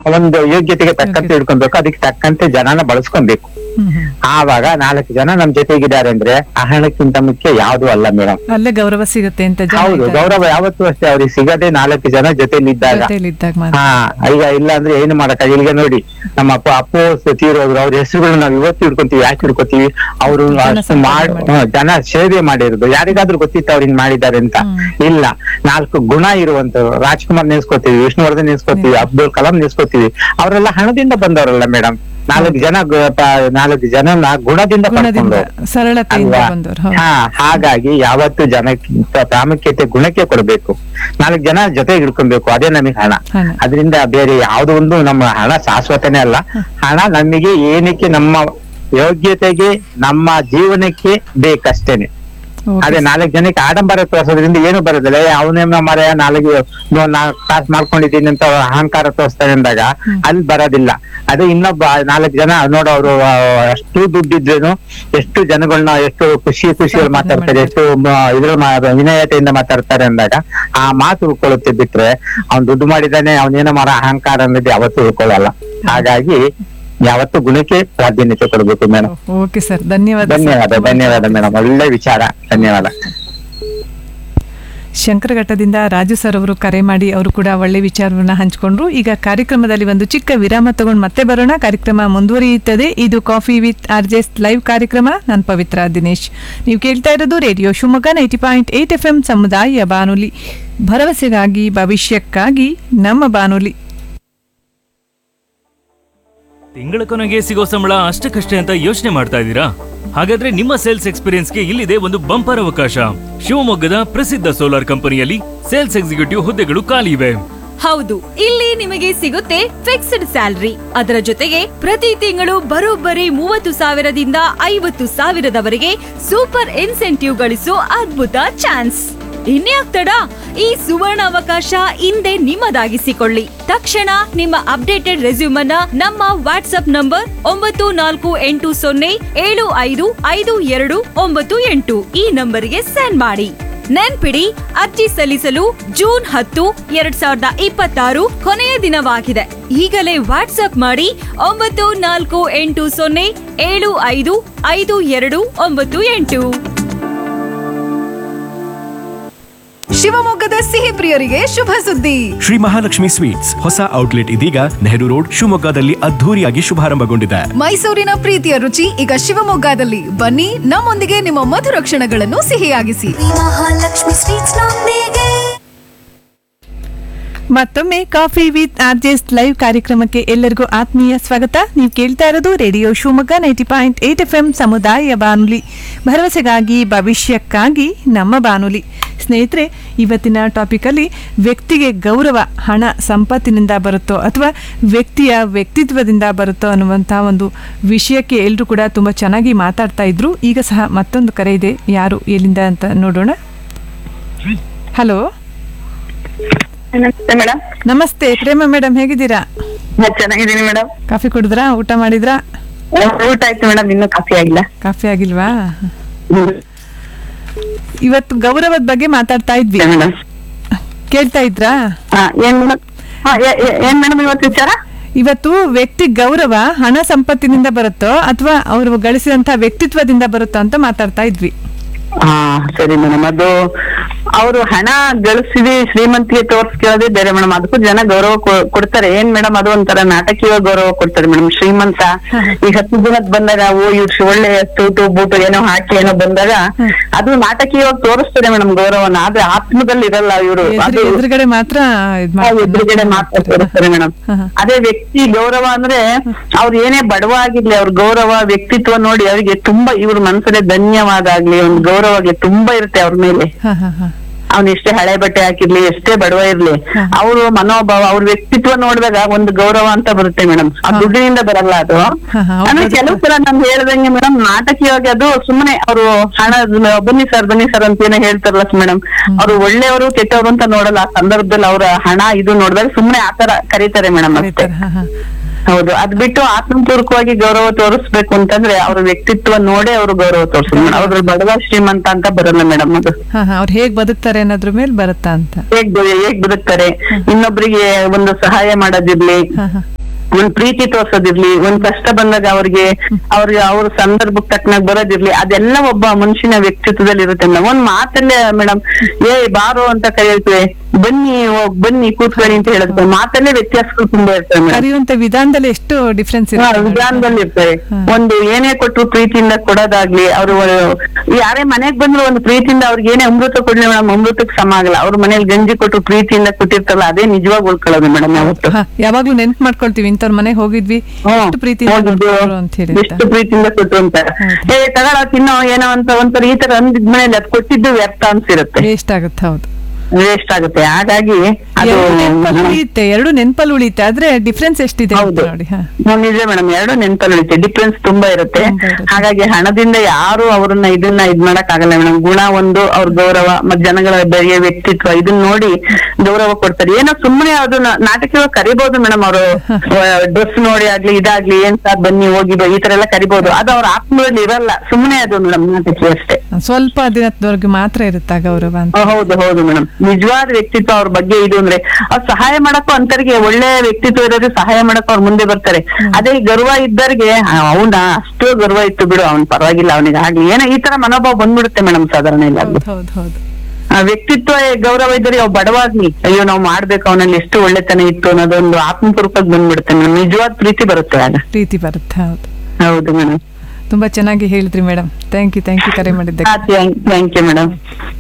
ಒಂದು ಯೋಗ್ಯತೆಗೆ ತಕ್ಕಂತೆ ಇಟ್ಕೊಬೇಕು ಅದಕ್ಕೆ ತಕ್ಕಂತೆ ಜನನ ಬಳಸ್ಕೊಬೇಕು ಹ್ಮ್ ಹ್ಮ್. ಆವಾಗ ನಾಲ್ಕು ಜನ ನಮ್ ಜೊತೆಗಿದ್ದಾರೆ ಅಂದ್ರೆ ಆ ಹಣಕ್ಕಿಂತ ಮುಖ್ಯ ಯಾವ್ದು ಅಲ್ಲ ಮೇಡಮ್ ಅಲ್ಲೇ ಗೌರವ ಸಿಗುತ್ತೆ ಅಂತ ಜನ ಹೌದು ಇದ್ದಾರೆ. ಗೌರವ ಯಾವತ್ತೂ ಅಷ್ಟೇ ಅವ್ರಿಗೆ ಸಿಗದೆ ನಾಲ್ಕು ಜನ ಜೊತೆಲಿದ್ದಾಗ ಜೊತೆಲಿದ್ದಾಗ ಮಾತ್ರ ಹಾ ಈಗ ಇಲ್ಲ ಅಂದ್ರೆ ಏನು ಮಾಡಕ್ಕ ಈಗ ನೋಡಿ ನಮ್ಮ ಅಪ್ಪ ಅಪ್ಪು ತೀರೋದ್ರು ಅವ್ರ ಹೆಸರುಗಳನ್ನ ನಾವ್ ಇವತ್ತು ಹಿಡ್ಕೊಂತೀವಿ ಯಾಕೆ ಹಿಡ್ಕೊತೀವಿ ಅವರು ಜನ ಅಷ್ಟು ಸಂಪಾದನೆ ಮಾಡ್ ಮಾಡಿ. ಹ್ಮ್, ಜನ ಸೇವೆ ಮಾಡಿರೋದು ಯಾರಿಗಾದ್ರೂ ಗೊತ್ತಿತ್ತು ಅವ್ರು ಹಿಂಗ್ ಮಾಡಿದ್ದಾರೆ ಅಂತ ಹ್ಮ್. ಇಲ್ಲ ನಾಲ್ಕು ಗುಣ ಇರುವಂತವ್ರು ರಾಜ್ಕುಮಾರ್ ನೆನ್ಸ್ಕೊತೀವಿ ವಿಷ್ಣುವರ್ಧನ್ ನೆನ್ಸ್ಕೊತೀವಿ ಅಬ್ದುಲ್ ಕಲಾಂ ನೆನ್ಸ್ಕೊತೀವಿ ಅವರೆಲ್ಲ ಹಣದಿಂದ ಬಂದವರಲ್ಲ ಮೇಡಮ್ ನಾಲ್ಕು ಜನ ಗು- ಪ- ನಾಲ್ಕು ಜನ ಗುಣದಿಂದ ಗುಣದಿಂದ ಪಡ್ಕೊಂಡು ಸರಳತೆಯಿಂದ ಅಲ್ವಾ? ಬಂದವರು ಹೌದು ಹಾ ಹಾಗಾಗಿ ಯಾವತ್ತು ಜನಕ್ಕಿಂತ ಪ್ರಾಮುಖ್ಯತೆ ಗುಣಕ್ಕೆ ಕೊಡ್ಬೇಕು ನಾಲ್ಕು ಜನ ಜೊತೆಗೆ ಇಟ್ಕೊಬೇಕು ಅದೇ ನಮಗೆ ಹಣ ಹಣ. ಅದರಿಂದ ಬೇರೆ ಯಾವ್ದೋ ಒಂದು ನಮ್ಮ ಹಣ ಶಾಶ್ವತನೇ ಅಲ್ಲ ಹಣ ನಮಗೆ ಏನಕ್ಕೆ ನಮ್ಮ ಯೋಗ್ಯತೆಗೆ ನಮ್ಮ ಜೀವನಕ್ಕೆ ಬೇಕಷ್ಟೇನೆ ಓಕೆ. ಅದೇ ನಾಲ್ಕು ಜನಕ್ಕೆ ಆಡಂಬರ ತೋರಿಸೋದ್ರಿಂದ ಏನು ಬರೋದಿಲ್ಲ ಅವನೇನ ಮರ ನಾಲ್ಕು ನಾಲ್ಕು ಕಾಸು ಮಾಡ್ಕೊಂಡಿದ್ದೀನಿ ಅಂತ ಅಹಂಕಾರ ತೋರಿಸ್ತಾನೆ ಅಂದಾಗ ಅಲ್ಲಿ ಬರೋದಿಲ್ಲ ಅದೇ ಇನ್ನೊಬ್ಬ ನಾಲ್ಕು ಜನ ನೋಡು ಅವರು ಅಷ್ಟು ದುಡ್ಡಿದ್ರೇನು ಎಷ್ಟು ಜನಗಳನ್ನ ಎಷ್ಟು ಖುಷಿ ಖುಷಿಯಲ್ಲಿ ಮಾತಾಡ್ತಾರೆ ಎಷ್ಟು ಮ- ಇದ್ರ ಮಾ- ವಿನಯತೆಯಿಂದ ಮಾತಾಡ್ತಾರೆ ಅಂದಾಗ ಆ ಮಾತು ಉಳ್ಕೊಳ್ಳುತ್ತೆ ಬಿಟ್ರೆ ಅವ್ನ್ ದುಡ್ಡು ಮಾಡಿದಾನೆ ಅವನೇನೋ ಮಾರ ಅಹಂಕಾರ ಅನ್ನೋದು ಯಾವತ್ತೂ ಉಳ್ಕೊಳ್ಳಲ್ಲ ಹಾಗಾಗಿ ಯಾವತ್ತು ಗುಣಕ್ಕೆ ಪ್ರಾಧಾನ್ಯತೆ ಕೊಡ್ಬೇಕು ಮೇಡಮ್ ಓಕೆ ಸರ್ ಧನ್ಯವಾದ ಸರ್. ಧನ್ಯವಾದ ಧನ್ಯವಾದ ಮೇಡಮ್ ಒಳ್ಳೆ ವಿಚಾರ ಧನ್ಯವಾದ ಶಂಕರಘಟ್ಟದಿಂದ ರಾಜು ಸರ್ ಅವರು ಕರೆ ಮಾಡಿ ಅವರು ಕೂಡ ಒಳ್ಳೆ ವಿಚಾರವನ್ನ ಹಂಚಿಕೊಂಡ್ರು ಈಗ ಕಾರ್ಯಕ್ರಮದಲ್ಲಿ ಒಂದು ಚಿಕ್ಕ ವಿರಾಮ ತಗೊಂಡು ಮತ್ತೆ ಬರೋಣ ಕಾರ್ಯಕ್ರಮ ಮುಂದುವರಿಯುತ್ತದೆ ಇದು ಕಾಫಿ ವಿತ್ ಆರ್ಜೆಸ್ ಲೈವ್ ಕಾರ್ಯಕ್ರಮ ನಾನು ಪವಿತ್ರ ದಿನೇಶ್ ನೀವು ಕೇಳ್ತಾ ಇರೋದು radio Shivamogga ninety point eight F M ಸಮುದಾಯ ಬಾನುಲಿ ಭರವಸೆಗಾಗಿ ಭವಿಷ್ಯಕ್ಕಾಗಿ ನಮ್ಮ ಬಾನುಲಿ ತಿಂಗಳ ಕೊನೆಗೆ ಸಿಗೋ ಸಂಬಳ ಅಷ್ಟಕ್ಕಷ್ಟೇ ಅಂತ ಯೋಚನೆ ಮಾಡ್ತಾ ಇದ್ದೀರಾ ಹಾಗಾದ್ರೆ ನಿಮ್ಮ ಸೇಲ್ಸ್ ಎಕ್ಸ್ಪೀರಿಯನ್ಸ್ಗೆ ಇಲ್ಲಿದೆ ಒಂದು ಬಂಪರ್ ಅವಕಾಶ ಶಿವಮೊಗ್ಗದ ಪ್ರಸಿದ್ಧ ಸೋಲಾರ್ ಕಂಪನಿಯಲ್ಲಿ ಸೇಲ್ಸ್ ಎಕ್ಸಿಕ್ಯೂಟಿವ್ ಹುದ್ದೆಗಳು ಖಾಲಿ ಇವೆ ಹೌದು ಇಲ್ಲಿ ನಿಮಗೆ ಸಿಗುತ್ತೆ ಫಿಕ್ಸ್ಡ್ ಸ್ಯಾಲರಿ ಅದರ ಜೊತೆಗೆ ಪ್ರತಿ ತಿಂಗಳು ಬರೋಬ್ಬರಿ ಮೂವತ್ತು ಸಾವಿರದಿಂದ ಐವತ್ತು ಸಾವಿರದವರೆಗೆ ಸೂಪರ್ ಇನ್ಸೆಂಟಿವ್ ಗಳಿಸೋ ಅದ್ಭುತ ಚಾನ್ಸ್ ಇನ್ಯಾಕ್ ತಡ ಈ ಸುವರ್ಣ ಅವಕಾಶ ಹಿಂದೆ ನಿಮ್ಮದಾಗಿಸಿಕೊಳ್ಳಿ ತಕ್ಷಣ ನಿಮ್ಮ ಅಪ್ಡೇಟೆಡ್ ರೆಸ್ಯೂಮ್ ಅನ್ನ ನಮ್ಮ ವಾಟ್ಸ್ಆಪ್ ನಂಬರ್ ಒಂಬತ್ತು ನಾಲ್ಕು ಎಂಟು ಸೊನ್ನೆ ಏಳು ಐದು ಐದು ಎರಡು ಒಂಬತ್ತು ಎಂಟು ಈ ನಂಬರಿಗೆ ಸೆಂಡ್ ಮಾಡಿ ನೆನ್ಪಿಡಿ ಅರ್ಜಿ ಸಲ್ಲಿಸಲು ಜೂನ್ ಹತ್ತು ಎರಡ್ ಸಾವಿರದ ಇಪ್ಪತ್ತಾರು ಕೊನೆಯ ದಿನವಾಗಿದೆ ಈಗಲೇ ವಾಟ್ಸ್ಆಪ್ ಮಾಡಿ ಒಂಬತ್ತು ನಾಲ್ಕು ಎಂಟು ಸೊನ್ನೆ ಏಳು ಐದು ಐದು ಎರಡು ಒಂಬತ್ತು ಎಂಟು ಶಿವಮೊಗ್ಗದ ಸಿಹಿ ಪ್ರಿಯರಿಗೆ ಶುಭ ಸುದ್ದಿ ಶ್ರೀ ಮಹಾಲಕ್ಷ್ಮಿ ಸ್ವೀಟ್ಸ್ ಹೊಸ ಔಟ್ಲೆಟ್ ಇದೀಗ ನೆಹರು ರೋಡ್ ಶಿವಮೊಗ್ಗದಲ್ಲಿ ಅದ್ಧೂರಿಯಾಗಿ ಶುಭಾರಂಭಗೊಂಡಿದೆ ಮೈಸೂರಿನ ಪ್ರೀತಿಯ ರುಚಿ ಈಗ ಶಿವಮೊಗ್ಗದಲ್ಲಿ ಬನ್ನಿ ನಮ್ಮೊಂದಿಗೆ ನಿಮ್ಮ ಮಧುರ ಕ್ಷಣಗಳನ್ನು ಸಿಹಿಯಾಗಿಸಿ ಮಹಾಲಕ್ಷ್ಮಿ ಸ್ವೀಟ್ಸ್ ನೊಂದಿಗೆ ಮತ್ತೊಮ್ಮೆ ಕಾಫಿ ವಿತ್ ಆರ್ಜೆಸ್ ಲೈವ್ ಕಾರ್ಯಕ್ರಮಕ್ಕೆ ಎಲ್ಲರಿಗೂ ಆತ್ಮೀಯ ಸ್ವಾಗತ ನೀವು ಕೇಳ್ತಾ ಇರೋದು radio Shivamogga ninety point eight F M ಸಮುದಾಯ ಬಾನುಲಿ ಭರವಸೆಗಾಗಿ ಭವಿಷ್ಯಕ್ಕಾಗಿ ನಮ್ಮ ಬಾನುಲಿ ಸ್ನೇಹಿತರೆ ಇವತ್ತಿನ ಟಾಪಿಕಲ್ಲಿ ವ್ಯಕ್ತಿಗೆ ಗೌರವ ಹಣ ಸಂಪತ್ತಿನಿಂದ ಬರುತ್ತೋ ಅಥವಾ ವ್ಯಕ್ತಿಯ ವ್ಯಕ್ತಿತ್ವದಿಂದ ಬರುತ್ತೋ ಅನ್ನುವಂಥ ಒಂದು ವಿಷಯಕ್ಕೆ ಎಲ್ಲರೂ ಕೂಡ ತುಂಬ ಚೆನ್ನಾಗಿ ಮಾತಾಡ್ತಾ ಇದ್ರು ಈಗ ಸಹ ಮತ್ತೊಂದು ಕರೆ ಇದೆ ಯಾರು ಎಲ್ಲಿಂದ ಅಂತ ನೋಡೋಣ ಹಲೋ ನಮಸ್ತೆ ಮೇಡಮ್ ನಮಸ್ತೆ ಪ್ರೇಮ ಮೇಡಮ್ ಹೇಗಿದ್ದೀರಾ ಚೆನ್ನಾಗಿದ್ದೀನಿ ಮೇಡಮ್ ಕಾಫಿ ಕುಡಿದ್ರಾ ಊಟ ಮಾಡಿದ್ರಾ ಊಟ ಆಯ್ತು ಮೇಡಮ್ ಇನ್ನೂ ಕಾಫಿ ಆಗಿಲ್ಲ ಕಾಫಿ ಆಗಿಲ್ವಾ ಇವತ್ತು ಗೌರವದ ಬಗ್ಗೆ ಮಾತಾಡ್ತಾ ಇದ್ವಿ ಮೇಡಮ್ ಕೇಳ್ತಾ ಇದ್ರಾ ಹಾ ಏನ್ ಮೇಡಮ್ ಹಾ ಏ- ಏ- ಏನ್ ಮೇಡಮ್ ಇವತ್ತು ವಿಚಾರ ಇವತ್ತು ವ್ಯಕ್ತಿ ಗೌರವ ಹಣ ಸಂಪತ್ತಿನಿಂದ ಬರುತ್ತೋ ಅಥವಾ ಅವರು ಗಳಿಸಿದಂತ ವ್ಯಕ್ತಿತ್ವದಿಂದ ಬರುತ್ತೋ ಅಂತ ಮಾತಾಡ್ತಾ ಇದ್ವಿ ಹಾ ಸರಿ ಮೇಡಮ್ ಅದು ಅವರು ಹಣ ಗಳಿಸಿದಿ ಶ್ರೀಮಂತಿಗೆ ತೋರ್ಸ್ಕೊಳ್ಳೋದೇ ಬೇರೆ ಮೇಡಮ್ ಅದಕ್ಕೂ ಜನ ಗೌರವ ಕೊ- ಕೊಡ್ತಾರೆ ಏನ್ ಮೇಡಮ್ ಅದು ಒಂಥರ ನಾಟಕೀಯ ಗೌರವ ಕೊಡ್ತಾರೆ ಮೇಡಮ್ ಶ್ರೀಮಂತ ಈಗ ಹತ್ತು ದಿನದ್ ಬಂದಾಗ ಓ ಇವ್ರು ಒಳ್ಳೆ ಸೂಟು ಬೂಟು ಏನೋ ಹಾಕಿ ಏನೋ ಬಂದಾಗ ಅದು ನಾಟಕೀಯವಾಗಿ ತೋರಿಸ್ತಾರೆ ಮೇಡಮ್ ಗೌರವನ ಆದ್ರೆ ಆತ್ಮದಲ್ಲಿ ಇರಲ್ಲ ಇವರು ಎದುರು- ಅದು ಎದುರುಗಡೆ ಮಾತ್ರ ಇದ್ ಆ ಮಾಡ್ತಾರೆ. ಎದುರುಗಡೆ ಮಾತ್ರ ತೋರಿಸ್ತಾರೆ ಮೇಡಮ್ ಹಾ, ಹಾ. ಅದೇ ವ್ಯಕ್ತಿ ಗೌರವ ಅಂದ್ರೆ ಅವ್ರು ಏನೇ ಬಡವ ಆಗಿರ್ಲಿ ಅವ್ರ ಗೌರವ ವ್ಯಕ್ತಿತ್ವ ನೋಡಿ ಅವರಿಗೆ ತುಂಬಾ ಇವ್ರ ಮನಸ್ಸಲ್ಲೇ ಧನ್ಯವಾದ ಆಗ್ಲಿ ಒಂದ್ ಗೌರವ ಆಗ್ಲಿ ತುಂಬಾ ಇರುತ್ತೆ ಅವ್ರ ಮೇಲೆ ಹ, ಹ, ಹ. ಅವ್ನ್ ಎಷ್ಟೇ ಹಳೆ ಬಟ್ಟೆ ಹಾಕಿರ್ಲಿ ಎಷ್ಟೇ ಬಡವ ಇರ್ಲಿ ಹಾ. ಅವ್ರ ಮನೋಭಾವ ಅವ್ರ ವ್ಯಕ್ತಿತ್ವ ನೋಡಿದಾಗ ಒಂದು ಗೌರವ ಅಂತ ಬರುತ್ತೆ ಮೇಡಮ್ ಆ ದುಡ್ಡಿನಿಂದ ಬರಲ್ಲ ಅದು ಹಾ, ಹಾ, ಅಂದ್ರೆ ಹೌದು. ಕೆಲವು ಸಲ ನಾನ್ ಹೇಳ್ದಂಗೆ ಮೇಡಮ್ ನಾಟಕೀಯವಾಗಿ ಅದು ಸುಮ್ಮನೆ ಅವರು ಹಣ ಬನ್ನಿ ಸರ್ ಬನ್ನಿ ಸರ್ ಅಂತ ಏನೋ ಹೇಳ್ತಾರಲ್ಲ ಮೇಡಮ್ ಅವ್ರು ಒಳ್ಳೆಯವರು ಕೆಟ್ಟವರು ಅಂತ ನೋಡಲ್ಲ ಆ ಸಂದರ್ಭದಲ್ಲಿ ಅವ್ರ ಹಣ ಇದು ನೋಡಿದಾಗ ಸುಮ್ಮನೆ ಆತರ ಕರೀತಾರೆ ಮೇಡಮ್ ಅಷ್ಟೇ ಕರೀತಾರೆ, ಹ, ಹ. ಹೌದು ಅದ್ ಬಿಟ್ಟು ಆತ್ಮಪೂರ್ವಕವಾಗಿ ಗೌರವ ತೋರಿಸ್ಬೇಕು ಅಂತಂದ್ರೆ ಅವ್ರ ವ್ಯಕ್ತಿತ್ವ ನೋಡೇ ಅವ್ರು ಗೌರವ ತೋರಿಸ್ಬೇಕು ಮೇಡಮ್ ಅವ್ರ ಬಡವ ಶ್ರೀಮಂತ ಅಂತ ಬರಲ್ಲ ಮೇಡಮ್ ಅದು ಹ, ಹ. ಅವ್ರು ಹೇಗ್ ಬದುಕ್ತಾರೆ ಅನ್ನೋದ್ರ ಮೇಲೆ ಬರುತ್ತಾ ಅಂತ ಹೇಗ್ ಬ- ಹೇಗ್ ಬದುಕ್ತಾರೆ ಇನ್ನೊಬ್ರಿಗೆ ಒಂದು ಸಹಾಯ ಮಾಡೋದಿರ್ಲಿ ಹ, ಹ. ಒಂದ್ ಪ್ರೀತಿ ತೋರ್ಸೋದಿರ್ಲಿ ಒಂದ್ ಕಷ್ಟ ಬಂದಾಗ ಅವ್ರಿಗೆ ಅವ್ರಿಗೆ ಅವ್ರ ಸಂದರ್ಭಕ್ಕೆ ತಕ್ಕನಾಗ ಬರೋದಿರ್ಲಿ ಅದೆಲ್ಲ ಒಬ್ಬ ಮನುಷ್ಯನ ವ್ಯಕ್ತಿತ್ವದಲ್ಲಿ ಇರುತ್ತೆ ಮೇಡಮ್ ಒಂದ್ ಮಾತಲ್ಲೇ ಮೇಡಮ್ ಏ ಬಾರೋ ಅಂತ ಕರೆಯುತ್ತೇವೆ ಬನ್ನಿ ಹೋಗ್ ಬನ್ನಿ ಕೂತ್ಕೊಳ್ಳಿ ಅಂತ ಹೇಳಿದ್ರೆ ಮಾತಲ್ಲೇ ವ್ಯತ್ಯಾಸಗಳು ತುಂಬಾ ಇರ್ತವೆ ಮೇಡಮ್ ಕರೆಯುವಂತ ವಿಧಾನದಲ್ಲಿ ಎಷ್ಟು ಡಿಫ್ರೆನ್ಸ್ ಹಾ, ಇದೆ ವಿಧಾನದಲ್ಲಿ ಇರ್ತವೆ ಒಂದು ಏನೇ ಕೊಟ್ರು ಪ್ರೀತಿಯಿಂದ ಕೊಡೋದಾಗ್ಲಿ ಅವ್ರು ಯಾರೇ ಮನೆಗ್ ಬಂದ್ರು ಒಂದು ಪ್ರೀತಿಯಿಂದ ಅವ್ರಿಗೆ ಏನೇ ಅಮೃತ ಕೊಡ್ಲಿ ಮೇಡಮ್ ಅಮೃತಕ್ಕೆ ಸಮ ಆಗಲ್ಲ ಅವ್ರ ಮನೇಲಿ ಗಂಜಿ ಕೊಟ್ಟು ಪ್ರೀತಿಯಿಂದ ಕೊಟ್ಟಿರ್ತಾರಲ್ಲ ಅದೇ ನಿಜವಾಗಿ ಉಳ್ಕೊಳ್ಳೋದು ಮೇಡಮ್ ಯಾವತ್ತು ಹಾ, ಯಾವಾಗ್ಲೂ ನೆನ್ಪು ಮಾಡ್ಕೊಳ್ತೀವಿ ಇಂಥವ್ರ ಮನೆಗೆ ಹೋಗಿದ್ವಿ ಹ್ಮ್. ಎಷ್ಟು ಪ್ರೀತಿಯಿಂದ ಹೋಗಿದ್ದು, ನೋಡ್ಕೊಂಡ್ರು ಅಂತ ಹೇಳಿ ಅಂತ. ಎಷ್ಟು ಪ್ರೀತಿಯಿಂದ ಕೊಟ್ರು ಅಂತ ಹೌದು. ಏ ತಗೊಳ ತಿನ್ನೋ ಏನೋ ಅಂತ ಒಂಥರ ಈ ತರ ಅಂದಿದ್ಮೇಲೆ ಅದ್ ಕೊಟ್ಟಿದ್ದು ವ್ಯರ್ಥ ಅನ್ಸಿರುತ್ತೆ ವೇಸ್ಟ್ ಆಗುತ್ತೆ ಹೌದು ವೇಸ್ಟ್ ಆಗುತ್ತೆ ಹಾಗಾಗಿ ಅದು ಎರಡು ನೆನ್ಪಲ್ಲಿ ಉಳಿಯುತ್ತೆ ಎರಡು ನೆನ್ಪಲ್ಲಿ ಉಳಿಯುತ್ತೆ ಆದ್ರೆ ಡಿಫ್ರೆನ್ಸ್ ಎಷ್ಟಿದೆ ಅಂತ ಹೌದು ನೋಡಿ ಹಾ ಹ್ಮ್, ನಿಜ ಮೇಡಮ್ ಎರಡು ನೆನ್ಪಲ್ಲಿ ಉಳಿತೆ ಡಿಫ್ರೆನ್ಸ್ ತುಂಬಾ ಇರುತ್ತೆ ತುಂಬಾ ಇರುತ್ತೆ. ಹಾಗಾಗಿ ಹಣದಿಂದ ಯಾರು ಅವ್ರನ್ನ ಇದನ್ನ ಇದ್ ಮಾಡಕ್ ಆಗಲ್ಲ ಮೇಡಮ್ ಗುಣ ಒಂದು ಅವ್ರ ಗೌರವ ಮತ್ ಜನಗಳ ಬೆಳೆಯ ವ್ಯಕ್ತಿತ್ವ ಇದನ್ನ ನೋಡಿ ಗೌರವ ಕೊಡ್ತಾರೆ ಏನೋ ಸುಮ್ಮನೆ ಅದು ನಾ- ನಾಟಕವಾಗಿ ಕರಿಬಹುದು ಮೇಡಮ್ ಅವರು ಡ್ರೆಸ್ ನೋಡಿ ಆಗ್ಲಿ ಇದಾಗ್ಲಿ ಏನ್ ಸರ್ ಬನ್ನಿ ಹೋಗಿ ಬಾ, ಈ ತರ ಎಲ್ಲ ಕರಿಬಹುದು ಅದು ಅವ್ರ ಆತ್ಮದಲ್ಲಿ ಇರಲ್ಲ ಸುಮ್ಮನೆ ಅದು ಮೇಡಮ್ ನಾಟಕೀಯ ಅಷ್ಟೇ ಸ್ವಲ್ಪ ದಿನದವರೆಗೆ ಮಾತ್ರ ಇರುತ್ತೆ ಆ ಗೌರವ ಅಂತ ಆ, ಹೌದು ಹೌದು ಮೇಡಮ್ ನಿಜವಾದ ವ್ಯಕ್ತಿತ್ವ ಅವ್ರ ಬಗ್ಗೆ ಇದು ಅಂದ್ರೆ ಅವ್ರು ಸಹಾಯ ಮಾಡಕ್ಕೂ ಅಂತರಿಗೆ ಒಳ್ಳೆ ವ್ಯಕ್ತಿತ್ವ ಇರೋರಿಗೆ ಸಹಾಯ ಮಾಡಕ್ಕೂ ಅವ್ರ ಮುಂದೆ ಬರ್ತಾರೆ ಅದೇ ಈ ಗರ್ವ ಇದ್ದವ್ರಿಗೆ ಅವನ ಅಷ್ಟು ಗರ್ವ ಇತ್ತು ಬಿಡು ಅವ್ನ್ ಪರವಾಗಿಲ್ಲ ಅವನಿಗೆ ಆಗ್ಲಿ ಏನೋ ಈ ತರ ಮನೋಭಾವ ಬಂದ್ಬಿಡುತ್ತೆ ಮೇಡಮ್ ಸಾಧಾರಣ ಇಲ್ಲ ಹೌದು ಹೌದು ಹೌದು ಆ ವ್ಯಕ್ತಿತ್ವ ಗೌರವ ಇದ್ದರೆ ಅವ್ ಬಡವಾಗ್ಲಿ ಅಯ್ಯೋ ನಾವು ಮಾಡ್ಬೇಕು ಅವನಲ್ಲಿ ಎಷ್ಟು ಒಳ್ಳೆತನ ಇತ್ತು ಅನ್ನೋದೊಂದು ಆತ್ಮಪೂರ್ವಕವಾಗಿ ಬಂದ್ಬಿಡುತ್ತೆ ಮೇಡಮ್ ನಿಜವಾದ ಪ್ರೀತಿ ಬರುತ್ತೆ ಆಗ ಪ್ರೀತಿ ಬರುತ್ತೆ ಹೌದು ಹೌದು ಮೇಡಮ್ ತುಂಬಾ ಚೆನ್ನಾಗಿ ಹೇಳಿದ್ರಿ madam thank you thank you ಕರೆ ಮಾಡಿದ್ದಕ್ಕೆ ಥ್ಯಾಂಕ್ ಯು ಮೇಡಮ್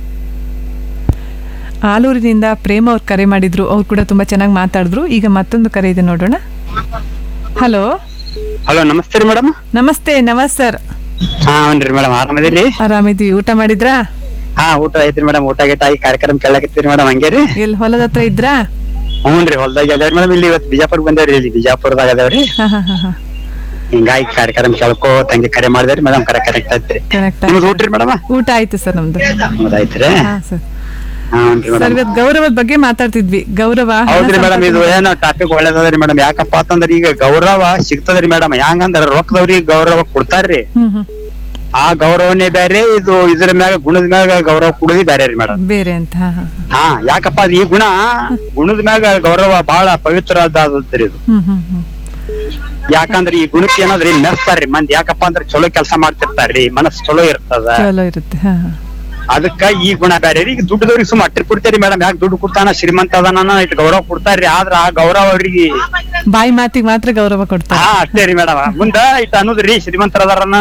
ಆಲೂರಿನಿಂದ ಪ್ರೇಮ ಅವ್ರು ಕರೆ ಮಾಡಿದ್ರು ಅವ್ರು ಕೂಡ ತುಂಬಾ ಚೆನ್ನಾಗಿ ಮಾತಾಡಿದ್ರು ಈಗ ಮತ್ತೊಂದು ಕರೆ ಇದೆ ನೋಡೋಣ ಹಲೋ ಹಲೋ ನಮಸ್ತೆ ರೀ ಮೇಡಮ್ ನಮಸ್ತೆ ನವಾಜ್ ಸರ್ ಹಾ ಹ್ಞೂ ಮೇಡಮ್ ಆರಾಮದಿರಿ ಆರಾಮಿದ್ವಿ ಊಟ ಮಾಡಿದ್ರಾ ಹಾ ಊಟ ಐತ್ರಿ ಮೇಡಮ್ ಊಟ ಗೀಟ ಆಗಿ ಕಾರ್ಯಕ್ರಮ ಕೇಳಕತ್ತೀರಿ ಮೇಡಮ್ ಹಂಗೆ ರೀ ಎಲ್ಲಿ ಹೊಲದ ಹತ್ರ ಇದ್ರಾ ಹ್ಞೂ ರೀ ಹೊಲ್ದಾಗ ಅದಾವ್ರಿ ಮೇಡಮ್ ಇಲ್ಲಿ ಇವತ್ತು ಬಿಜಾಪುರ್ ಬಂದೇವ್ರಿ ಇಲ್ಲಿ ಬಿಜಾಪುರದಾಗ ಅದಾವ್ರಿ ಹಾ ಹಾ ಹಾ ಹಾ ಹಿಂಗಾಗಿ ಕಾರ್ಯಕ್ರಮ ಕೇಳ್ಕೋ ತಂಗಿ ಕರೆ ಮಾಡಿದ್ರಿ ಮೇಡಮ್ ಕರೆ ಕರೆಕ್ಟ್ ಐತ್ರಿ ಕರೆಕ್ಟ್ ನಿಮ್ದು ಊಟ ರೀ ಮೇಡಮ್ ಊಟ ಆಯ್ತು ಸರ್ ನಮ್ದು ಹೌದಾಯ್ತ್ರಿ ಹಾ ಸರ್ ಹ್ಞೂ ಸರ್ ಮೇಡಮ್ ಇವತ್ತು ಗೌರವದ ಬಗ್ಗೆ ಮಾತಾಡ್ತಿದ್ವಿ ಗೌರವ ಹಣ ಹೌದ್ರಿ ಮೇಡಮ್ ಇದು ಸಂಪತ್ತು- ಏನೋ ಟಾಪಿಕ್ ಒಳ್ಳೇದದ್ರಿ ಮೇಡಮ್ ಯಾಕಪ್ಪ ಅಂತಂದ್ರ ಈಗ ಗೌರವ ಸಿಗ್ತದ್ರಿ ಮೇಡಮ್ ಹೆಂಗಂದ್ರ ರೊಕ್ಕದವ್ರಿಗೆ ಗೌರವ ಕೊಡ್ತಾರ್ರಿ ಹ್ಮ್ ಹ್ಮ್ ಆ ಗೌರವನೇ ಬೇರೆ ಇದು ಇದ್ರ ಮ್ಯಾಗ ಗುಣದ ಮ್ಯಾಗ ಗೌರವ ಕೊಡೋದು ಬೇರೆ ರೀ ಮೇಡಮ್ ಬೇರೆ ಅಂತ ಹಾ ಹಾ ಹಾ ಯಾಕಪ್ಪ ಅದ್ ಈ ಗುಣ ಗುಣದ ಮ್ಯಾಗ ಗೌರವ ಬಹಳ ಪವಿತ್ರವಾದದ್ರಿ ಇದು ಹ್ಮ್ ಹ್ಮ್ ಹ್ಮ್ ಯಾಕಂದ್ರ ಈ ಗುಣಕ್ಕೆ ಏನಾದ್ರಿ ಮೆಚ್ತಾರ್ರಿ ಮಂದಿ ಯಾಕಪ್ಪ ಅಂದ್ರ ಚಲೋ ಕೆಲಸ ಮಾಡ್ತಿರ್ತಾರ್ರಿ ಮನಸ್ ಚಲೋ ಇರ್ತದ ಚಲೋ ಇರುತ್ತೆ ಹಾ ಹಾ ಅದಕ್ಕ ಈ ಗುಣ ಬೇರೆ ರೀ ಈಗ ದುಡ್ಡದವ್ರಿಗೆ ಸುಮ್ಮ ಅಟ್ಟಿ ಕೊಡ್ತಾರಿ ಮೇಡಮ್ ಯಾಕೆ ದುಡ್ಡು ಕೊಡ್ತಾನ ಶ್ರೀಮಂತ ಅದಾನ ಇಟ್ಟು ಗೌರವ ಕೊಡ್ತಾರ್ರಿ ಆದ್ರ ಆ ಗೌರವ ಅವ್ರಿಗೆ ಬಾಯಿ ಮಾತಿಗೆ ಮಾತ್ರ ಗೌರವ ಕೊಡ್ತಾರೆ ಹಾ ಅಷ್ಟೇ ರೀ ಮೇಡಮ್ ಮುಂದ ಇಟ್ಟು ಅನ್ನೋದ್ರಿ ಶ್ರೀಮಂತರ ಅದಾರ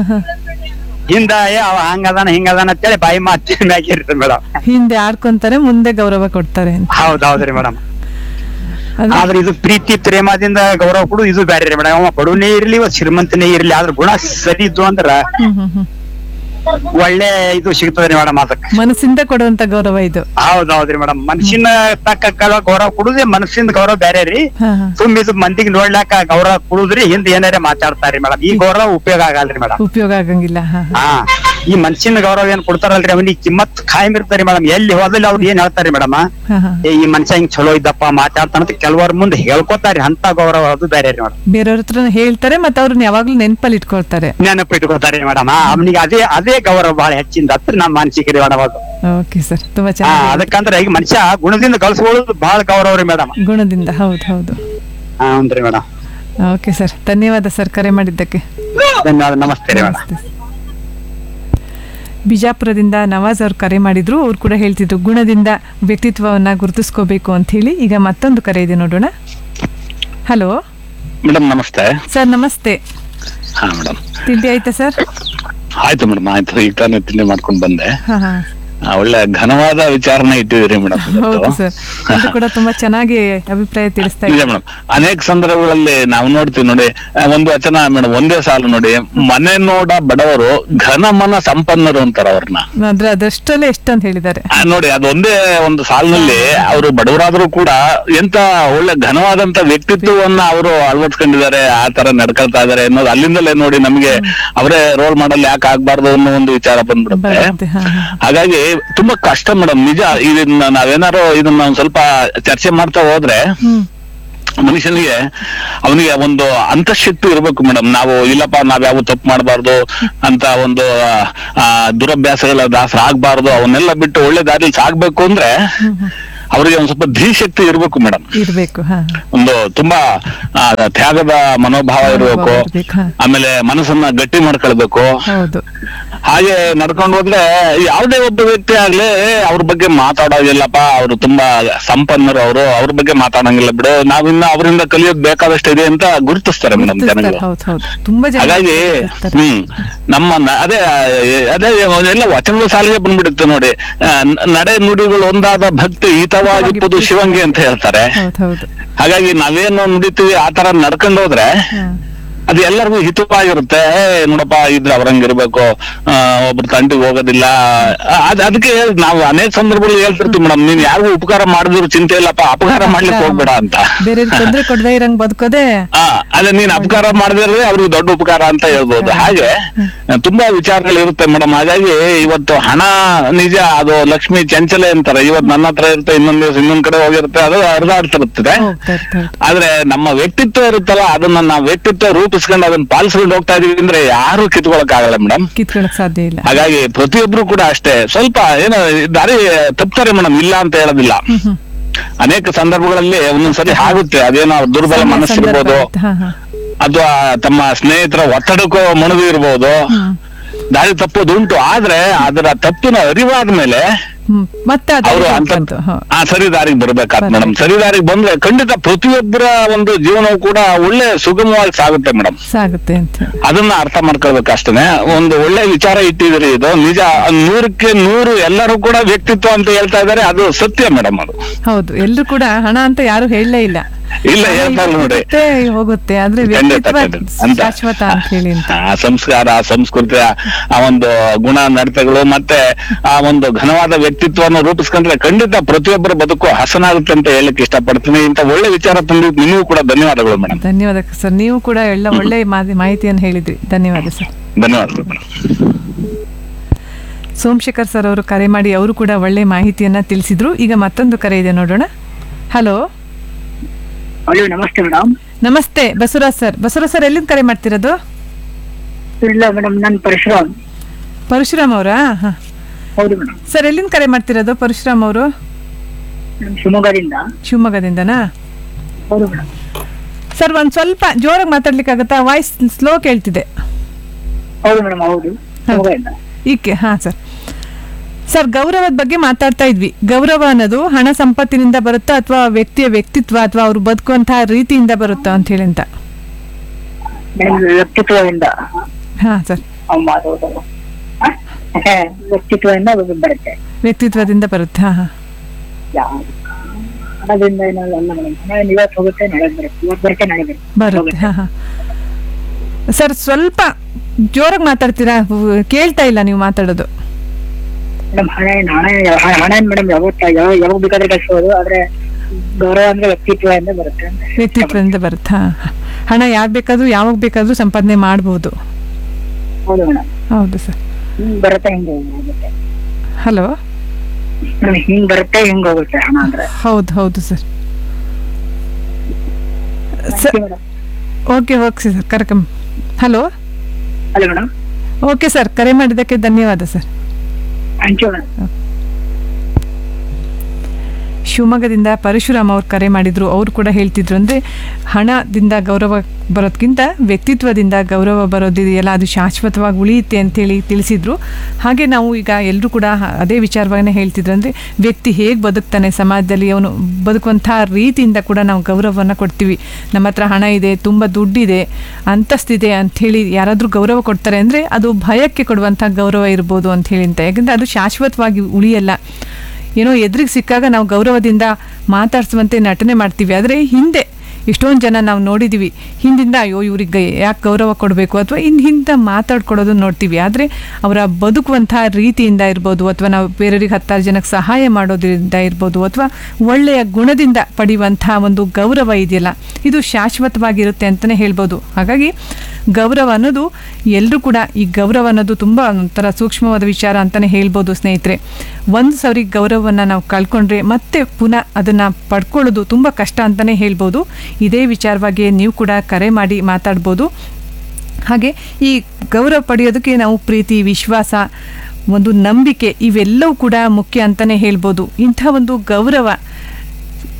ಹಿಂದ ಏ ಅವ ಹಂಗದಾನ ಹಿಂಗದಾನ ಅಂತೇಳಿ ಬಾಯಿ ಮಾತಿ ಮ್ಯಾಗ ಇರ್ತದೆ ಮೇಡಮ್ ಹಿಂದೆ ಆಡ್ಕೊಂತಾರೆ ಮುಂದೆ ಗೌರವ ಕೊಡ್ತಾರೆ ಅಂತ ಹೌದ್ ಹೌದ್ರಿ ಮೇಡಮ್ ಅದು- ಆದ್ರೆ ಇದು ಪ್ರೀತಿ ಪ್ರೇಮದಿಂದ ಗೌರವ ಕೊಡು ಇದು ಬೇರೆ ರೀ ಮೇಡಮ್ ಅವ ಬಡವನೇ ಇರ್ಲಿ ಇವ ಶ್ರೀಮಂತನೇ ಇರ್ಲಿ ಆದ್ರ ಗುಣ ಸರಿ ಇದ್ದು ಅಂದ್ರ ಹ್ಮ್ ಹ್ಮ್ ಹ್ಮ್ ಒಳ್ಳೆ ಇದು ಸಿಗ್ತದ್ರಿ ಮೇಡಮ್ ಅದಕ್ಕೆ ಮನಸ್ಸಿಂದ ಕೊಡುವಂತ ಗೌರವ ಇದು ಹೌದ್ ಹೌದ್ರಿ ಮೇಡಮ್ ಮನುಷ್ಯನ ತಕ್ಕ ಕ- ಗೌರವ ಕೊಡುದೇ ಮನಸ್ಸಿಂದ ಗೌರವ ಬೇರೆ ರೀ ಹಾ ಹಾ ತುಂಬ ಇದು ಮಂದಿಗೆ ನೋಡ್ಲಾಕ ಗೌರವ ಕೊಡುದ್ರಿ ಹಿಂದ್ ಏನಾರ ಮಾತಾಡ್ತಾರ್ರಿ ಮೇಡಮ್ ಈ ಗೌರವ ಉಪಯೋಗ ಆಗಲ್ರಿ ಮೇಡಮ್ ಉಪಯೋಗ ಆಗಂಗಿಲ್ಲ ಹಾ ಹಾ ಹಾ ಈ ಮನುಷ್ಯನ ಗೌರವ ಏನ್ ಕೊಡ್ತಾರಲ್ರಿ ಅವನಿಗೆ ಕಿಮ್ಮತ್ ಖಾಯಂ ಇರ್ತಾರಿ ಮೇಡಮ್ ಎಲ್ಲಿ ಹೋದಲ್ಲಿ ಅವ್ರು ಏನ್ ಹೇಳ್ತಾರಿ ಮೇಡಮ್ ಹಾ ಹಾ ಏ ಈ ಮನುಷ್ಯ ಹಿಂಗ್ ಚಲೋ ಇದ್ದಪ್ಪ ಮಾತಾಡ್ತಾನಂತ ಕೆಲವರ ಮುಂದೆ ಹೇಳ್ಕೊತಾರಿ ಅಂತ ಗೌರವ ಅದು ಬೇರೆ ರೀ ಮೇಡಮ್ ಬೇರೆಯವ್ರ ಹತ್ರ ಹೇಳ್ತಾರೆ ಮತ್ತೆ ಅವ್ರನ್ನ ಯಾವಾಗ್ಲೂ ನೆನ್ಪಲ್ಲಿ ಇಟ್ಕೊಳ್ತಾರೆ ನೆನಪು ಇಟ್ಕೋತಾರಿ ಮೇಡಮ್ ಅವನಿಗೆ ಅದೇ ಅದೇ ಗೌರವ ಬಹಳ ಹೆಚ್ಚಿಂದ ಹತ್ರ ನಮ್ಮ ಮಾನಸಿಕ ರೀ ಮೇಡಮ್ ಅದು ಓಕೆ ಸರ್ ತುಂಬಾ ಹಾ ಚೆನ್ನಾಗಿ ಅದಕ್ಕಂದ್ರೆ ಈಗ ಮನುಷ್ಯ ಗುಣದಿಂದ ಗಳಿಸ್ಕೊಳ್ಳೋದು ಬಹಳ ಗೌರವ ರೀ ಮೇಡಮ್ ಗುಣದಿಂದ ಹೌದು ಹೌದು ಹಾ ಹ್ಞೂ ಮೇಡಮ್ ಓಕೆ ಸರ್ ಧನ್ಯವಾದ ಸರ್ ಕರೆ ಮಾಡಿದ್ದಕ್ಕೆ ಧನ್ಯವಾದ ನಮಸ್ತೆ ರೀ ಮೇಡಮ್ ನಮಸ್ತೆ. ಬಿಜಾಪುರದಿಂದ ನವಾಜ್ ಅವ್ರು ಕರೆ ಮಾಡಿದ್ರು ಅವ್ರು ಕೂಡ ಹೇಳ್ತಿದ್ರು ಗುಣದಿಂದ ವ್ಯಕ್ತಿತ್ವವನ್ನ ಗುರುತಿಸ್ಕೋಬೇಕು ಅಂತ ಹೇಳಿ ಈಗ ಮತ್ತೊಂದು ಕರೆ ಇದೆ ನೋಡೋಣ ಹಲೋ ಮೇಡಮ್ ನಮಸ್ತೆ ಸರ್ ನಮಸ್ತೆ ಹಾ ಮೇಡಮ್ ತಿಂಡಿ ಆಯ್ತಾ ಸರ್ ಆಯ್ತು ಮೇಡಮ್ ಆಯ್ತು ಈಗ ತಾನೇ ತಿಂಡಿ ಮಾಡ್ಕೊಂಡು ಬಂದೆ ಹಾ ಹಾ ಆ, ಒಳ್ಳೆ ಘನವಾದ ವಿಚಾರನ ಇಟ್ಟಿದ್ದೀರಿ ಮೇಡಮ್ ಹೌದು ಸರ್ ಅದು ಕೂಡ ತುಂಬಾ ಚೆನ್ನಾಗಿ ಅಭಿಪ್ರಾಯ ತಿಳಿಸ್ತಾ ನಿಜ ಇದೆ ಮೇಡಮ್ ಅನೇಕ ಸಂದರ್ಭಗಳಲ್ಲಿ ನಾವು ನೋಡ್ತೀವಿ ನೋಡಿ ಆ, ಒಂದು ವಚನ ಮೇಡಮ್ ಒಂದೇ ಸಾಲು ನೋಡಿ ಮನೆ ನೋಡ ಬಡವರು ಘನ ಮನ ಸಂಪನ್ನರು ಅಂತಾರ ಅವ್ರನ್ನ ಅಂದ್ರೆ ಅದಷ್ಟಲ್ಲೇ ಎಷ್ಟಂತ ಹೇಳಿದ್ದಾರೆ ಆ, ನೋಡಿ ಅದೊಂದೇ ಒಂದು ಸಾಲಿನಲ್ಲಿ ಅವರು ಬಡವರಾದ್ರೂ ಕೂಡ ಎಂತ ಒಳ್ಳೆ ಘನವಾದಂತ ವ್ಯಕ್ತಿತ್ವವನ್ನ ಅವರು ಅಳವಡಿಸ್ಕೊಂಡಿದ್ದಾರೆ ಆ ತರ ನಡ್ಕೊಳ್ತಾ ಇದಾರೆ ಅನ್ನೋದು ಅಲ್ಲಿಂದಲೇ ನೋಡಿ ನಮ್ಗೆ ಅವರೇ ರೋಲ್ ಮಾಡಲ್ ಯಾಕೆ ಆಗ್ಬಾರ್ದು ಅನ್ನೋ ಒಂದು ವಿಚಾರ ಬಂದ್ಬಿಡುತ್ತೆ ಬರುತ್ತೆ ಹಾ ಹಾ ಹಾಗಾಗಿ ತುಂಬಾ ಕಷ್ಟ ಮೇಡಮ್ ನಿಜ ಇದನ್ನ ನಾವೇನಾರು ಇದನ್ನ ಒಂದ್ ಸ್ವಲ್ಪ ಚರ್ಚೆ ಮಾಡ್ತಾ ಹೋದ್ರೆ ಹ್ಮ್ ಮನುಷ್ಯನಿಗೆ ಅವನಿಗೆ ಒಂದು ಅಂತಃಶಕ್ತಿ ಇರ್ಬೇಕು ಮೇಡಮ್ ನಾವು ಇಲ್ಲಪ್ಪ ನಾವ್ಯಾವ ತಪ್ಪು ಮಾಡಬಾರ್ದು ಅಂತ ಒಂದು ಆ, ದುರಭ್ಯಾಸಗಳ ದಾಸರ ಆಗ್ಬಾರ್ದು ಅವನ್ನೆಲ್ಲ ಬಿಟ್ಟು ಒಳ್ಳೆ ದಾರಿಲಿ ಸಾಗ್ಬೇಕು ಅಂದ್ರೆ ಅವರಿಗೆ ಒಂದ್ ಸ್ವಲ್ಪ ಧೀಶಕ್ತಿ ಇರ್ಬೇಕು ಮೇಡಮ್ ಇರ್ಬೇಕು ಹಾ ಒಂದು ತುಂಬಾ ಆ, ತ್ಯಾಗದ ಮನೋಭಾವ ಇರಬೇಕು ಇರ್ಬೇಕು, ಹಾ. ಆಮೇಲೆ ಮನಸ್ಸನ್ನ ಗಟ್ಟಿ ಮಾಡ್ಕೊಳ್ಬೇಕು ಹೌದು ಹಾಗೆ ನಡ್ಕೊಂಡು ಹೋದ್ರೆ ಯಾವುದೇ ಒಬ್ಬ ವ್ಯಕ್ತಿ ಆಗ್ಲಿ ಅವ್ರ ಬಗ್ಗೆ ಮಾತಾಡೋದಿಲ್ಲಪ್ಪ ಅವರು ತುಂಬಾ ಸಂಪನ್ನರು ಅವರು ಅವ್ರ ಬಗ್ಗೆ ಮಾತಾಡಂಗಿಲ್ಲ ಬಿಡು ನಾವಿನ್ನ ಅವರಿಂದ ಕಲಿಯೋದ್ ಬೇಕಾದಷ್ಟು ಇದೆ ಅಂತ ಗುರುತಿಸ್ತಾರೆ ಮೇಡಮ್ ಗುರ್ತಿಸ್ತಾರೆ, ಜನಗಳು ಹೌದು ಹೌದು ತುಂಬಾ ಜನ ಹಾಗಾಗಿ ಗುರ್ತಿಸ್ತಾರೆ. ಹ್ಮ್ ನಮ್ಮ ನ- ಅದೇ ಅದೇ ಎಲ್ಲ ವಚನದ ಸಾಲಿಗೆ ಬಂದ್ಬಿಡುತ್ತೆ ನೋಡಿ ಆ, ನ- ನಡೆ ನುಡಿಗಳು ಒಂದಾದ ಭಕ್ತಿ ಹಿತವಾಗಿಪ್ಪದು ಶಿವಂಗಿ ಅಂತ ಹೇಳ್ತಾರೆ ಹೌದು ಹೌದು ಹಾಗಾಗಿ ನಾವೇನು ನುಡಿತೀವಿ ಆ ತರ ನಡ್ಕೊಂಡು ಹೋದ್ರೆ ಹಾ. ಅದು ಎಲ್ಲರಿಗೂ ಹಿತವಾಗಿರುತ್ತೆ ಏ, ನೋಡಪ್ಪ ಇದ್ರೆ ಅವ್ರಂಗಿರ್ಬೇಕು ಆ, ಒಬ್ರು ತಂಟಿಗೆ ಹೋಗೋದಿಲ್ಲ ಆ, ಅದ್ ಅದಕ್ಕೆ ನಾವು ಅನೇಕ ಸಂದರ್ಭಗಳಲ್ಲಿ ಹೇಳ್ತಿರ್ತೀವಿ ಮೇಡಮ್ ನೀನ್ ಯಾರಿಗೂ ಉಪಕಾರ ಮಾಡಿದ್ರು ಚಿಂತೆ ಇಲ್ಲಪ್ಪ ಅಪಕಾರ ಮಾಡ್ಲಿಕ್ಕೆ ಹೋಗ್ಬೇಡ ಅಂತ ಬೇರೆ ತೊಂದ್ರೆ ಕೊಡದೆ ಇರಂಗ್ ಬದುಕೋದೆ ಆ, ಅದೇ ನೀನ್ ಅಪಕಾರ ಮಾಡಿದ್ರೆ ಅವ್ರಿಗೆ ದೊಡ್ಡ ಉಪಕಾರ ಅಂತ ಹೇಳ್ಬೋದು ಹಾಗೆ ತುಂಬಾ ವಿಚಾರಗಳು ಇರುತ್ತೆ ಮೇಡಮ್ ಹಾಗಾಗಿ ಇವತ್ತು ಹಣ ನಿಜ ಅದು ಲಕ್ಷ್ಮಿ ಚಂಚಲೆ ಅಂತಾರೆ ಇವತ್ತು ನನ್ನ ಹತ್ರ ಇರುತ್ತೆ ಇನ್ನೊಂದ್ ದಿವಸ ಇನ್ನೊಂದ್ ಕಡೆ ಹೋಗಿರುತ್ತೆ ಅದು ಹರಿದಾಡ್ತಿರುತ್ತದೆ ಹೋಗ್ತಾ ಇರ್ತಾ ಇರ್ತಾ. ಆದ್ರೆ ನಮ್ಮ ವ್ಯಕ್ತಿತ್ವ ಇರುತ್ತಲ್ಲ ಅದನ್ನ ನಾವು ವ್ಯಕ್ತಿತ್ವ ರೂಪಿಸ್ಕೊಂಡು ಅದನ್ನ ಪಾಲಿಸ್ಕೊಂಡು ಹೋಗ್ತಾ ಇದೀವಿ ಅಂದ್ರೆ ಯಾರು ಕಿತ್ಕೊಳಕ್ ಆಗಲ್ಲ ಮೇಡಮ್ ಕಿತ್ಕೊಳಕ್ ಸಾಧ್ಯ ಇಲ್ಲ ಹಾಗಾಗಿ ಪ್ರತಿಯೊಬ್ರು ಕೂಡ ಅಷ್ಟೇ ಸ್ವಲ್ಪ ಏನೋ ದಾರಿ ತಪ್ತಾರೆ ಮೇಡಮ್ ಇಲ್ಲ ಅಂತ ಹೇಳೋದಿಲ್ಲ ಅನೇಕ ಸಂದರ್ಭಗಳಲ್ಲಿ ಒಂದೊಂದ್ಸರಿ ಆಗುತ್ತೆ ಅದೇನೋ ಅವ್ರ ದುರ್ಬಲ ಸಂದರ್ಭ ಮನಸ್ಸಿರ್ಬೋದು ಇರುತ್ತೆ, ಹಾ, ಹಾ. ಅಥವಾ ತಮ್ಮ ಸ್ನೇಹಿತರ ಒತ್ತಡಕ್ಕೂ ಮಣದು ಇರ್ಬೋದು ದಾರಿ ತಪ್ಪೋದುಂಟು ಆದ್ರೆ ಅದರ ತಪ್ಪಿನ ಅರಿವಾದ ಮೇಲೆ ಹ್ಮ್. ಮತ್ತೆ ಅದೇ ಅವರು ಅಂತ ಬಂತು ಹಾ. ಆ ಸರಿ ದಾರಿಗೆ ಬರ್ಬೇಕಾತ್ ಮೇಡಮ್ ಸರಿ ದಾರಿಗೆ ಬಂದ್ರೆ ಖಂಡಿತ ಪ್ರತಿಯೊಬ್ಬರ ಒಂದು ಜೀವನವು ಕೂಡ ಒಳ್ಳೆ ಸುಗಮವಾಗಿ ಸಾಗುತ್ತೆ ಮೇಡಮ್ ಸಾಗುತ್ತೆ ಅಂತ ಅದನ್ನ ಅರ್ಥ ಮಾಡ್ಕೊಳ್ಬೇಕು ಅಷ್ಟೇನೆ ಒಂದು ಒಳ್ಳೆ ವಿಚಾರ ಇಟ್ಟಿದ್ರಿ ಇದು ನಿಜ ನೂರಕ್ಕೆ ನೂರು ಎಲ್ಲರೂ ಕೂಡ ವ್ಯಕ್ತಿತ್ವ ಅಂತ ಹೇಳ್ತಾ ಇದಾರೆ ಅದು ಸತ್ಯ ಮೇಡಮ್ ಅದು ಹೌದು ಎಲ್ರು ಕೂಡ ಹಣ ಅಂತ ಯಾರು ಹೇಳಲೇ ಇಲ್ಲ ಇಲ್ಲ ಹಣ ಹೇಳ್ತಾರೆ ನೋಡಿ ಇರುತ್ತೆ, ಹೋಗುತ್ತೆ ಆದ್ರೆ ಖಂಡಿತ, ವ್ಯಕ್ತಿತ್ವ ಖಂಡಿತ. ಅಂತ. ಶಾಶ್ವತ ಅಂತ ಹೇಳಿ ಅಂತ ಆ ಸಂಸ್ಕಾರ ಆ ಸಂಸ್ಕೃತಿ ಆ- ಆ ಒಂದು ಗುಣ ನಡತೆಗಳು ಮತ್ತೆ ಆ ಒಂದು ಘನವಾದ ವ್ಯಕ್ತಿತ್ವವನ್ನು ರೂಪಿಸ್ಕೊಂಡ್ರೆ ಖಂಡಿತ ಪ್ರತಿಯೊಬ್ಬರ ಬದುಕು ಹಸನಾಗುತ್ತೆ ಅಂತ ಹೇಳಕ್ ಇಷ್ಟಪಡ್ತೀನಿ ಇಂತ ಒಳ್ಳೆ ವಿಚಾರ ತಂದಿದ್ದು ನಿಮಗೂ ಕೂಡ ಧನ್ಯವಾದಗಳು ಮೇಡಮ್ ಧನ್ಯವಾದ ಸರ್ ನೀವು ಕೂಡ ಎಲ್ಲ ಒಳ್ಳೆ ಮಾಹಿತಿ- ಮಾಹಿತಿಯನ್ನು ಹೇಳಿದ್ರಿ ಧನ್ಯವಾದ ಸರ್ ಧನ್ಯವಾದಗಳು ಮೇಡಮ್ ಸೋಮಶೇಖರ್ ಸರ್ ಅವರು ಕರೆ ಮಾಡಿ ಅವರು ಕೂಡ ಒಳ್ಳೆ ಮಾಹಿತಿಯನ್ನ ತಿಳಿಸಿದ್ರು ಈಗ ಮತ್ತೊಂದು ಕರೆ ಇದೆ ನೋಡೋಣ ಹಲೋ ಹಲೋ ನಮಸ್ತೆ ಮೇಡಮ್ ನಮಸ್ತೆ ಬಸವರಾಜ್ ಸರ್ ಬಸವರಾಜ್ ಸರ್ ಎಲ್ಲಿಂದ ಕರೆ ಮಾಡ್ತಿರೋದು ಇಲ್ಲ ಮೇಡಮ್ ನಾನು ಪರಶುರಾಮ್ ಪರಶುರಾಮ್ ಅವರಾ ಹಾ ಹೌದು ಮೇಡಮ್ ಸರ್ ಎಲ್ಲಿಂದ ಕರೆ ಮಾಡ್ತಿರೋದು ಪರಶುರಾಮ್ ಅವರು ನಾನು ಶಿವಮೊಗ್ಗದಿಂದ ಶಿವಮೊಗ್ಗದಿಂದನಾ ಹೌದು ಮೇಡಮ್ ಸರ್ ಒಂದ್ ಸ್ವಲ್ಪ ಜೋರಾಗಿ ಮಾತಾಡ್ಲಿಕ್ಕಾಗತ್ತಾ ವಾಯ್ಸ್ ಸ್ಲೋ ಕೇಳ್ತಿದೆ ಹೌದು ಮೇಡಮ್ ಹೌದು ಶಿವಮೊಗ್ಗದಿಂದ ಈಕೆ ಹಾ ಸರ್ ಸರ್ ಗೌರವದ ಬಗ್ಗೆ ಮಾತಾಡ್ತಾ ಇದ್ವಿ ಗೌರವ ಅನ್ನೋದು ಹಣ ಸಂಪತ್ತಿನಿಂದ ಬರುತ್ತಾ ಅಥವಾ ವ್ಯಕ್ತಿಯ ವ್ಯಕ್ತಿತ್ವ ಅಥವಾ ಅವ್ರು ಬದುಕುವಂತಹ ರೀತಿಯಿಂದ ಬರುತ್ತಾ ಅಂತ ಹೇಳಿ ಅಂತ ಮೇಡಮ್ ವ್ಯಕ್ತಿತ್ವದಿಂದ ಹಾ ಸರ್ ಅವ್ನು ಮಾತಾಡೋದು ಹ? ವ್ಯಕ್ತಿತ್ವದಿಂದ ಅದು ಬರುತ್ತೆ ವ್ಯಕ್ತಿತ್ವದಿಂದ ಬರುತ್ತೆ ಹಾ ಹಾ ಯಾ- ಹಣದಿಂದ ಏನಲ್ಲ ಅಲ್ಲ ಮೇಡಮ್ ಹಣ ಇವತ್ತು ಹೋಗುತ್ತೆ ನಾಳೆ ಬರುತ್ತೆ ಇವತ್ತು ಬರುತ್ತೆ ನಾಳೆ ಬರುತ್ತೆ ಬರುತ್ತೆ ಹಾ ಹಾ ಸರ್ ಸ್ವಲ್ಪ ಜೋರಾಗಿ ಮಾತಾಡ್ತೀರಾ ಹು- ಕೇಳ್ತಾ ಇಲ್ಲ ನೀವು ಮಾತಾಡೋದು ಮೇಡಮ್ ಹಣ ಏನ್ ಹಣ ಏನ್- ಹಣ ಹಣ ಏನ್ ಮೇಡಮ್ ಯಾವತ್ತ ಯಾವ ಯಾವಾಗ ಬೇಕಾದ್ರೆ ಕಳ್ಸೋದು ಆದ್ರೆ ಗೌರವ ಅಂದ್ರೆ ವ್ಯಕ್ತಿತ್ವದಿಂದ ಬರುತ್ತೆ ಅಂತ ವ್ಯಕ್ತಿತ್ವದಿಂದ ಬರುತ್ತೆ ಹಾ ಹಾ. ಹಣ ಯಾರು ಬೇಕಾದ್ರೂ ಯಾವಾಗ ಬೇಕಾದ್ರೂ ಸಂಪಾದನೆ ಮಾಡ್ಬೋದು ಹೌದು ಮೇಡಮ್ ಹೌದು ಸರ್ ಹಿಂಗ್ ಬರುತ್ತೆ ಹಿಂಗ್ ಹೋಗುತ್ತೆ ಹಲೋ ಮೇಡಮ್ ಹಿಂಗ್ ಬರುತ್ತೆ ಹಿಂಗ್ ಹೋಗುತ್ತೆ ಹಣ ಅಂದ್ರೆ ಹೌದು ಹೌದು sir sir okay okay sir ಕರ್ಕಮ್ hello hello madam okay sir ಕರೆ ಮಾಡಿದ್ದಕ್ಕೆ ಧನ್ಯವಾದ ಸರ್ ಥ್ಯಾಂಕ್ ಯು ಮೇಡಮ್ ಶಿವಮೊಗ್ಗದಿಂದ ಪರಶುರಾಮ್ ಅವ್ರು ಕರೆ ಮಾಡಿದ್ರು ಅವರು ಕೂಡ ಹೇಳ್ತಿದ್ರು ಅಂದರೆ ಹಣದಿಂದ ಗೌರವ ಬರೋದಕ್ಕಿಂತ ವ್ಯಕ್ತಿತ್ವದಿಂದ ಗೌರವ ಬರೋದಿದೆಯಲ್ಲ ಅದು ಶಾಶ್ವತವಾಗಿ ಉಳಿಯುತ್ತೆ ಅಂತೇಳಿ ತಿಳಿಸಿದ್ರು ಹಾಗೆ ನಾವು ಈಗ ಎಲ್ಲರೂ ಕೂಡ ಹ- ಅದೇ ವಿಚಾರವಾಗನೇ ಹೇಳ್ತಿದ್ರು ಅಂದರೆ ವ್ಯಕ್ತಿ ಹೇಗೆ ಬದುಕ್ತಾನೆ ಸಮಾಜದಲ್ಲಿ ಅವನು ಬದುಕುವಂಥ ರೀತಿಯಿಂದ ಕೂಡ ನಾವು ಗೌರವವನ್ನು ಕೊಡ್ತೀವಿ ನಮ್ಮ ಹತ್ರ ಹಣ ಇದೆ ತುಂಬ ದುಡ್ಡಿದೆ ಅಂತಸ್ತಿದೆ ಅಂಥೇಳಿ ಯಾರಾದರೂ ಗೌರವ ಕೊಡ್ತಾರೆ ಅಂದರೆ ಅದು ಭಯಕ್ಕೆ ಕೊಡುವಂಥ ಗೌರವ ಇರ್ಬೋದು ಅಂಥೇಳಿ ಅಂತ ಯಾಕಂದರೆ ಅದು ಶಾಶ್ವತವಾಗಿ ಉಳಿಯಲ್ಲ ಏನೋ ಎದುರಿಗೆ ಸಿಕ್ಕಾಗ ನಾವು ಗೌರವದಿಂದ ಮಾತಾಡಿಸುವಂತೆ ನಟನೆ ಮಾಡ್ತೀವಿ ಆದರೆ ಹಿಂದೆ ಎಷ್ಟೊಂದು ಜನ ನಾವು ನೋಡಿದ್ದೀವಿ ಹಿಂದಿಂದ ಅಯ್ಯೋ ಇವ್ರಿಗೆ ಯಾಕೆ ಗೌರವ ಕೊಡಬೇಕು ಅಥವಾ ಇನ್ನು ಹಿಂದೆ ಮಾತಾಡ್ಕೊಡೋದು ನೋಡ್ತೀವಿ ಆದರೆ ಅವರ ಬದುಕುವಂಥ ರೀತಿಯಿಂದ ಇರ್ಬೋದು ಅಥವಾ ನಾವು ಬೇರೆಯವ್ರಿಗೆ ಹತ್ತಾರು ಜನಕ್ಕೆ ಸಹಾಯ ಮಾಡೋದ್ರಿಂದ ಇರ್ಬೋದು ಅಥವಾ ಒಳ್ಳೆಯ ಗುಣದಿಂದ ಪಡೆಯುವಂಥ ಒಂದು ಗೌರವ ಇದೆಯಲ್ಲ ಇದು ಶಾಶ್ವತವಾಗಿರುತ್ತೆ ಅಂತಲೇ ಹೇಳ್ಬೋದು ಹಾಗಾಗಿ ಗೌರವ ಅನ್ನೋದು ಎಲ್ಲರೂ ಕೂಡ ಈ ಗೌರವ ಅನ್ನೋದು ತುಂಬ ಒಂಥರ ಸೂಕ್ಷ್ಮವಾದ ವಿಚಾರ ಅಂತಲೇ ಹೇಳ್ಬೋದು ಸ್ನೇಹಿತರೆ ಒಂದು ಸರಿ ಗೌರವವನ್ನು ನಾವು ಕಳ್ಕೊಂಡ್ರೆ ಮತ್ತೆ ಪುನಃ ಅದನ್ನು ಪಡ್ಕೊಳ್ಳೋದು ತುಂಬ ಕಷ್ಟ ಅಂತಲೇ ಹೇಳ್ಬೋದು ಇದೇ ವಿಚಾರವಾಗಿ ನೀವು ಕೂಡ ಕರೆ ಮಾಡಿ ಮಾತಾಡ್ಬೋದು ಹಾಗೆ ಈ ಗೌರವ ಪಡೆಯೋದಕ್ಕೆ ನಾವು ಪ್ರೀತಿ ವಿಶ್ವಾಸ ಒಂದು ನಂಬಿಕೆ ಇವೆಲ್ಲವೂ ಕೂಡ ಮುಖ್ಯ ಅಂತಲೇ ಹೇಳ್ಬೋದು ಇಂಥ ಒಂದು ಗೌರವ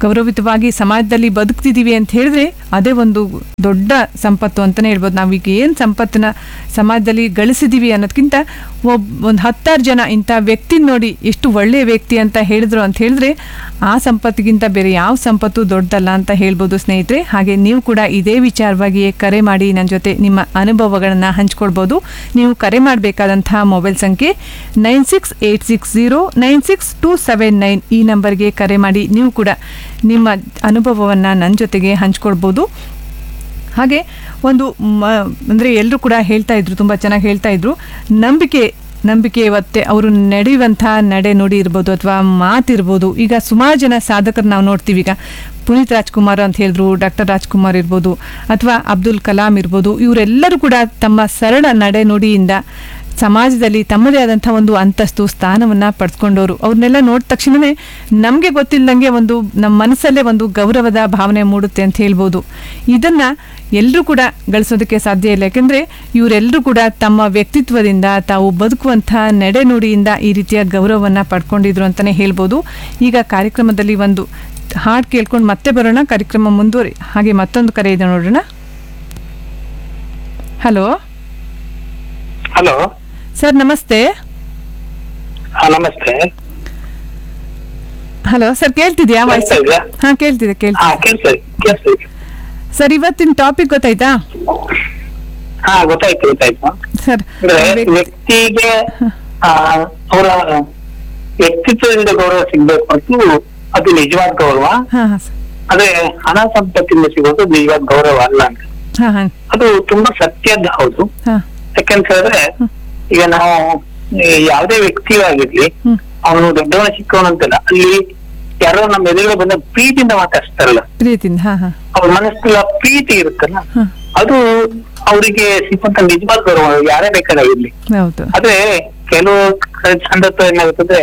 ಗೌರವಿತವಾಗಿ ಸಮಾಜದಲ್ಲಿ ಬದುಕ್ತಿದ್ದೀವಿ ಅಂತ ಹೇಳಿದ್ರೆ ಅದೇ ಒಂದು ದೊಡ್ಡ ಸಂಪತ್ತು ಅಂತಲೇ ಹೇಳ್ಬೋದು ನಾವೀಗ ಏನು ಸಂಪತ್ತನ್ನ ಸಮಾಜದಲ್ಲಿ ಗಳಿಸಿದ್ದೀವಿ ಅನ್ನೋದಕ್ಕಿಂತ ಒಬ್ ಒಂದು ಹತ್ತಾರು ಜನ ಇಂಥ ವ್ಯಕ್ತಿ ನೋಡಿ ಎಷ್ಟು ಒಳ್ಳೆಯ ವ್ಯಕ್ತಿ ಅಂತ ಹೇಳಿದ್ರು ಅಂತ ಹೇಳಿದ್ರೆ ಆ ಸಂಪತ್ತಿಗಿಂತ ಬೇರೆ ಯಾವ ಸಂಪತ್ತು ದೊಡ್ಡದಲ್ಲ ಅಂತ ಹೇಳ್ಬೋದು ಸ್ನೇಹಿತರೆ ಹಾಗೆ ನೀವು ಕೂಡ ಇದೇ ವಿಚಾರವಾಗಿಯೇ ಕರೆ ಮಾಡಿ ನನ್ನ ಜೊತೆ ನಿಮ್ಮ ಅನುಭವಗಳನ್ನು ಹಂಚ್ಕೊಳ್ಬೋದು ನೀವು ಕರೆ ಮಾಡಬೇಕಾದಂತಹ ಮೊಬೈಲ್ ಸಂಖ್ಯೆ nine six eight six zero nine six two seven nine ಈ ನಂಬರ್ಗೆ ಕರೆ ಮಾಡಿ ನೀವು ಕೂಡ ನಿಮ್ಮ ಅನುಭವವನ್ನು ನನ್ನ ಜೊತೆಗೆ ಹಂಚ್ಕೊಳ್ಬೋದು ಹಾಗೆ ಒಂದು ಮ ಅಂದರೆ ಎಲ್ಲರೂ ಕೂಡ ಹೇಳ್ತಾ ಇದ್ರು ತುಂಬ ಚೆನ್ನಾಗಿ ಹೇಳ್ತಾ ಇದ್ರು ನಂಬಿಕೆ ನಂಬಿಕೆ ಇವತ್ತೆ ಅವರು ನಡೆಯುವಂಥ ನಡೆ ನುಡಿ ಇರ್ಬೋದು ಅಥವಾ ಮಾತಿರ್ಬೋದು ಈಗ ಸುಮಾರು ಜನ ಸಾಧಕರು ನಾವು ನೋಡ್ತೀವಿ ಈಗ ಪುನೀತ್ ರಾಜ್ಕುಮಾರ್ ಅಂತ ಹೇಳಿದ್ರು ಡಾಕ್ಟರ್ ರಾಜ್ಕುಮಾರ್ ಇರ್ಬೋದು ಅಥವಾ ಅಬ್ದುಲ್ ಕಲಾಂ ಇರ್ಬೋದು ಇವರೆಲ್ಲರೂ ಕೂಡ ತಮ್ಮ ಸರಳ ನಡೆ ನುಡಿಯಿಂದ ಸಮಾಜದಲ್ಲಿ ತಮ್ಮದೇ ಆದಂಥ ಒಂದು ಅಂತಸ್ತು ಸ್ಥಾನವನ್ನು ಪಡೆದುಕೊಂಡವರು ಅವ್ರನ್ನೆಲ್ಲ ನೋಡಿದ ತಕ್ಷಣವೇ ನಮಗೆ ಗೊತ್ತಿಲ್ಲದಂಗೆ ಒಂದು ನಮ್ಮ ಮನಸ್ಸಲ್ಲೇ ಒಂದು ಗೌರವದ ಭಾವನೆ ಮೂಡುತ್ತೆ ಅಂತ ಹೇಳ್ಬೋದು ಇದನ್ನು ಎಲ್ಲರೂ ಕೂಡ ಗಳಿಸೋದಕ್ಕೆ ಸಾಧ್ಯ ಇಲ್ಲ ಯಾಕೆಂದರೆ ಇವರೆಲ್ಲರೂ ಕೂಡ ತಮ್ಮ ವ್ಯಕ್ತಿತ್ವದಿಂದ ತಾವು ಬದುಕುವಂಥ ನಡೆನುಡಿಯಿಂದ ಈ ರೀತಿಯ ಗೌರವವನ್ನು ಪಡ್ಕೊಂಡಿದ್ರು ಅಂತಲೇ ಹೇಳ್ಬೋದು ಈಗ ಕಾರ್ಯಕ್ರಮದಲ್ಲಿ ಒಂದು ಹಾಡು ಕೇಳ್ಕೊಂಡು ಮತ್ತೆ ಬರೋಣ ಕಾರ್ಯಕ್ರಮ ಮುಂದುವರಿ ಹಾಗೆ ಮತ್ತೊಂದು ಕರೆ ಇದೆ ನೋಡೋಣ ಹಲೋ ಹಲೋ ಸರ್ ನಮಸ್ತೆ ನಮಸ್ತೆ ಹಲೋ ಸರ್ ಕೇಳ್ತಿದ್ಯಾ ವಾಯ್ಸ್ ಕೇಳ್ತಾ ಇದೆಯಾ? ಹಾ ಕೇಳ್ತಿದೆ ಹಾ ಕೇಳ್ತಿದೆ ಕೇಳ್ತಾ ಕೇಳ್ತಾ ಇದೆ. ಸರ್ ಇವತ್ತಿನ ಟಾಪಿಕ್ ಗೊತ್ತಾಯ್ತಾ ಹಾ ಗೊತ್ತಾಯ್ತು ಗೊತ್ತಾಯ್ತು ಸರ್ ಅಂದ್ರೆ ವ್ಯಕ್ತಿಗೆ ಆ, ಅವರ ವ್ಯಕ್ತಿತ್ವದಿಂದ ಗೌರವ ಸಿಗ್ಬೇಕು ಮತ್ತು ಅದು ನಿಜವಾದ ಗೌರವ ಹಾ ಹಾ ಸರ್ ಅದೇ ಹಣ ಸಂಪತ್ತಿಂದ ಸಿಗೋದು ನಿಜವಾದ ಗೌರವ ಅಲ್ಲ ಅಂತ ಹಾ ಹಾ ಅದು ತುಂಬಾ ಸತ್ಯದ ಹೌದು ಹಾ ಯಾಕಂತ ಹೇಳಿದ್ರೆ ಈಗ ನಾವು ಈ ಯಾವುದೇ ವ್ಯಕ್ತಿ ಆಗಿರ್ಲಿ ಹ್ಮ್. ಅವನು ದೊಡ್ಡವನ ಚಿಕ್ಕವನು ಅಂತಲ್ಲ ಅಲ್ಲಿ ಯಾರೋ ನಮ್ಮ ಎದುರುಗಡೆ ಬಂದ ಪ್ರೀತಿಯಿಂದ ಮಾತಾಡ್ಸ್ತಾರಲ್ಲ ಪ್ರೀತಿಯಿಂದ ಹಾ ಹಾ ಅವ್ರ ಮನಸ್ಸಲ್ಲಿ ಆ ಪ್ರೀತಿ ಇರುತ್ತಲ್ಲ ಹ್ಮ್. ಅದು ಅವರಿಗೆ ಸಿಕ್ಕಂತ ನಿಜವಾದ ಗೌರವ ಯಾರೇ ಬೇಕಾಗಿರ್ಲಿ ಹೌದು ಆದ್ರೆ ಕೆಲವು ಸಂದರ್ಭ ಏನಾಗುತ್ತದೆ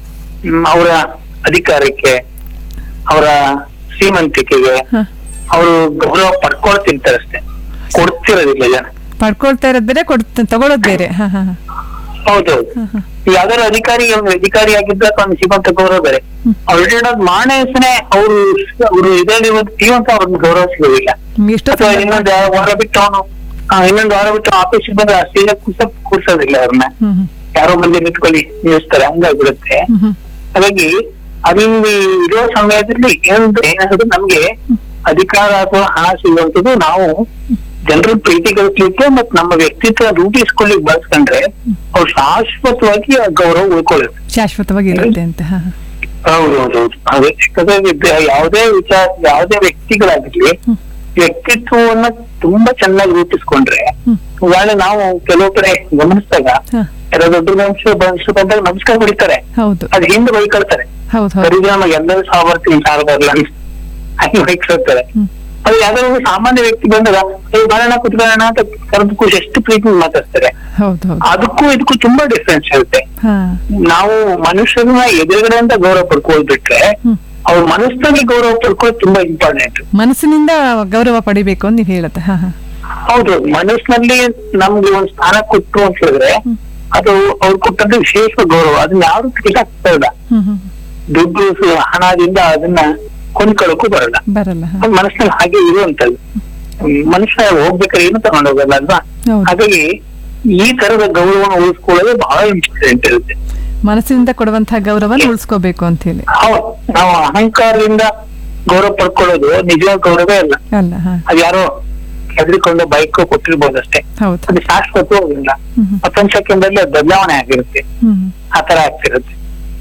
ಅವರ ಅಧಿಕಾರಕ್ಕೆ ಅವರ ಶ್ರೀಮಂತಿಕೆಗೆ ಹಾ. ಅವರು ಗೌರವ ಪಡ್ಕೊಳ್ತಿರ್ತಾರೆ ಅಷ್ಟೇ ಕೊಡ್ತಿರೋದಿಲ್ಲ ಜನ ಪಡ್ಕೊಳ್ತಾ ಇರೋದ್ ಬೇರೆ ಕೊಡ್ ತಗೊಳೋದ್ ಬೇರೆ ಹಾ ಹಾ ಹಾ. ಹೌದೌದು ಯಾವ್ದಾದ್ರು ಅಧಿಕಾರಿ ಅವ್ನು ಅಧಿಕಾರಿ ಆಗಿದ್ದ ಅವ್ನು ಸಿಗುವಂತ ಗೌರವ ಬೇರೆ ಅವ್ರು ಮಾಣೆ ಹೆಸರೇ ಅವರು ಅವರು ಇದರಲ್ಲಿ ಜೀವಂತ ಅವ್ರನ್ನ ಗೌರವ ಸಿಗೋದಿಲ್ಲ ಹ್ಮ್, ಎಷ್ಟೋ ಅಥವಾ ಸಂದರ್ಭ- ಇನ್ನೊಂದು ವಾರ ಬಿಟ್ಟು ಅವನು ಇನ್ನೊಂದು ವಾರ ಬಿಟ್ಟು ಆಫೀಸಿಗೆ ಬಂದ್ರೆ ಅಷ್ಟೇ ಕೂರ್ಸ ಕೂರ್ಸೋದಿಲ್ಲ ಅವ್ರನ್ನ ಹ್ಮ್ ಹ್ಮ್ ಯಾರೋ ಮಂದಿ ನಿಂತ್ಕೊಳ್ಳಿ ನಿಲ್ಲಿಸ್ತಾರೆ ಹಂಗಾಗ್ಬಿಡುತ್ತೆ ಹ್ಮ್ ಹ್ಮ್ ಹಾಗಾಗಿ ಅಲ್ಲಿ ಇರೋ ಸಮಯದಲ್ಲಿ ಏನಂದ್ರೆ ಏನಾಗುತ್ತೆ ನಮ್ಗೆ ಅಧಿಕಾರ ಅಥವಾ ಹಣ ಸಿಗುವಂತದ್ದು ನಾವು ಜನರ ಪ್ರೀತಿ ಗಳಿಸ್ಲಿಕ್ಕೆ ಮತ್ ನಮ್ಮ ವ್ಯಕ್ತಿತ್ವ ರೂಪಿಸ್ಕೊಳ್ಳಿಕ್ ಬಳಸ್ಕೊಂಡ್ರೆ ಅವ್ರು ಶಾಶ್ವತವಾಗಿ ಆ ಗೌರವ ಉಳ್ಕೊಳ್ಳುತ್ತೆ ಶಾಶ್ವತವಾಗಿ ಇರುತ್ತೆ ಅಂತ ಹಾ ಹಾ. ಹೌದೌದೌದು ಅದೇ ಯಾಕಂದ್ರೆ ಇದು ಯಾವುದೇ ವಿಚಾರ ಯಾವುದೇ ವ್ಯಕ್ತಿಗಳಾಗಿರ್ಲಿ ವ್ಯಕ್ತಿತ್ವವನ್ನ ತುಂಬಾ ಚೆನ್ನಾಗಿ ರೂಪಿಸ್ಕೊಂಡ್ರೆ ಇವಾಗ ನಾವು ಕೆಲವು ಕಡೆ ಗಮನಿಸಿದಾಗ ಹಾ. ಯಾರೋ ದೊಡ್ಡ ಮನುಷ್ಯ ಮನುಷ್ಯ ಬಂದಾಗ ನಮಸ್ಕಾರ ಬಿಡ್ತಾರೆ ಹೌದು ಅದ್ ಹಿಂದೆ ಬೈಕೊಳ್ತಾರೆ ಹೌದು ಹೌದು ಪರಿಣಾಮ ಎಲ್ಲರೂ ಸಾಮರ್ಥ್ಯ ಸಾರ ಬರಲ್ಲ ಹಂಗೆ ಬೈಕೊಳ್ತಾರೆ ಹ್ಮ್. ಅದು ಯಾವ್ದಾದ್ರು ಒಂದು ಸಾಮಾನ್ಯ ವ್ಯಕ್ತಿ ಬಂದಾಗ ಏ ಬರೋಣ ಕುತ್ಕೊಳ್ಳೋಣ ಅಂತ ಕರೆದು ಖುಷಿ ಎಷ್ಟು ಪ್ರೀತಿ ಮಾತಾಡ್ತಾರೆ ಹೌದು ಹೌದು ಅದಕ್ಕೂ ಇದಕ್ಕೂ ತುಂಬಾ ಡಿಫ್ರೆನ್ಸ್ ಇರುತ್ತೆ ಹಾ ನಾವು ಮನುಷ್ಯರನ್ನ ಎದುರುಗಡೆ ಅಂತ ಗೌರವ ಪಡ್ಕೊಳ್ಬಿಟ್ರೆ ಹ್ಮ್. ಅವ್ರ ಮನಸ್ಸಿನಲ್ಲಿ ಗೌರವ ಪಡ್ಕೊಳ್ಳೋದು ತುಂಬಾ ಇಂಪಾರ್ಟೆಂಟ್ ಮನಸ್ಸಿನಿಂದ ಗೌರವ ಪಡಿಬೇಕು ಅಂತ ನೀವು ಹೇಳುತ್ತೆ ಹಾ ಹಾ ಹೌದು ಮನಸ್ಸಿನಲ್ಲಿ ನಮ್ಗೆ ಒಂದ್ ಸ್ಥಾನ ಕೊಟ್ರು ಅಂತ ಹೇಳಿದ್ರೆ ಅದು ಅವ್ರು ಕೊಟ್ಟದ್ದು ವಿಶೇಷ ಗೌರವ ಅದನ್ನ ಯಾರು ಕಿತ್ತಾಕ್ತಾ ಇಲ್ಲ ಹ್ಮ್ ಹ್ಮ್ ದುಡ್ಡು ಸು- ಹಣದಿಂದ ಅದನ್ನ ಕೊಂಡ್ಕೊಳ್ಳೋಕ್ಕೂ ಬರಲ್ಲ ಬರಲ್ಲ ಹಾ ಅದು ಮನಸ್ಸಿನಲ್ಲಿ ಹಾಗೆ ಇರುವಂತದ್ದು ಹ್ಮ್, ಮನುಷ್ಯ ಹೋಗ್ಬೇಕಾದ್ರೆ ಏನು ತಗೊಂಡ್ ಹೋಗಲ್ಲ ಅಲ್ವಾ ಹೌದು. ಹಾಗಾಗಿ ಈ ತರದ ಗೌರವನ ಉಳಿಸ್ಕೊಳ್ಳೋದು ಬಹಳ ಇಂಪಾರ್ಟೆಂಟ್ ಇರುತ್ತೆ ಮನಸ್ಸಿನಿಂದ ಕೊಡುವಂತಹ ಗೌರವನ ಉಳಿಸ್ಕೋಬೇಕು ಅಂತ ಹೇಳಿ ಹೌದು ನಾವು ಅಹಂಕಾರದಿಂದ ಗೌರವ ಪಡ್ಕೊಳ್ಳೋದು ನಿಜವಾದ ಗೌರವೇ ಅಲ್ಲ ಅಲ್ಲ ಹಾ ಅದು ಯಾರೋ ಹೆದರಿಕೊಂಡು ಬೈಕ್ ಕೊಟ್ಟಿರ್ಬೋದು ಅಷ್ಟೇ ಹೌದು ಅದು ಶಾಶ್ವತವಾಗಿಲ್ಲ ಹ್ಮ್ ಹ್ಮ್. ಮತ್ತೊಂದ್ ಸೆಕೆಂಡ್ ಅದು ಬದಲಾವಣೆ ಆಗಿರುತ್ತೆ ಹ್ಮ್ ಹ್ಮ್. ಆ ತರ ಆಗ್ತಿರುತ್ತೆ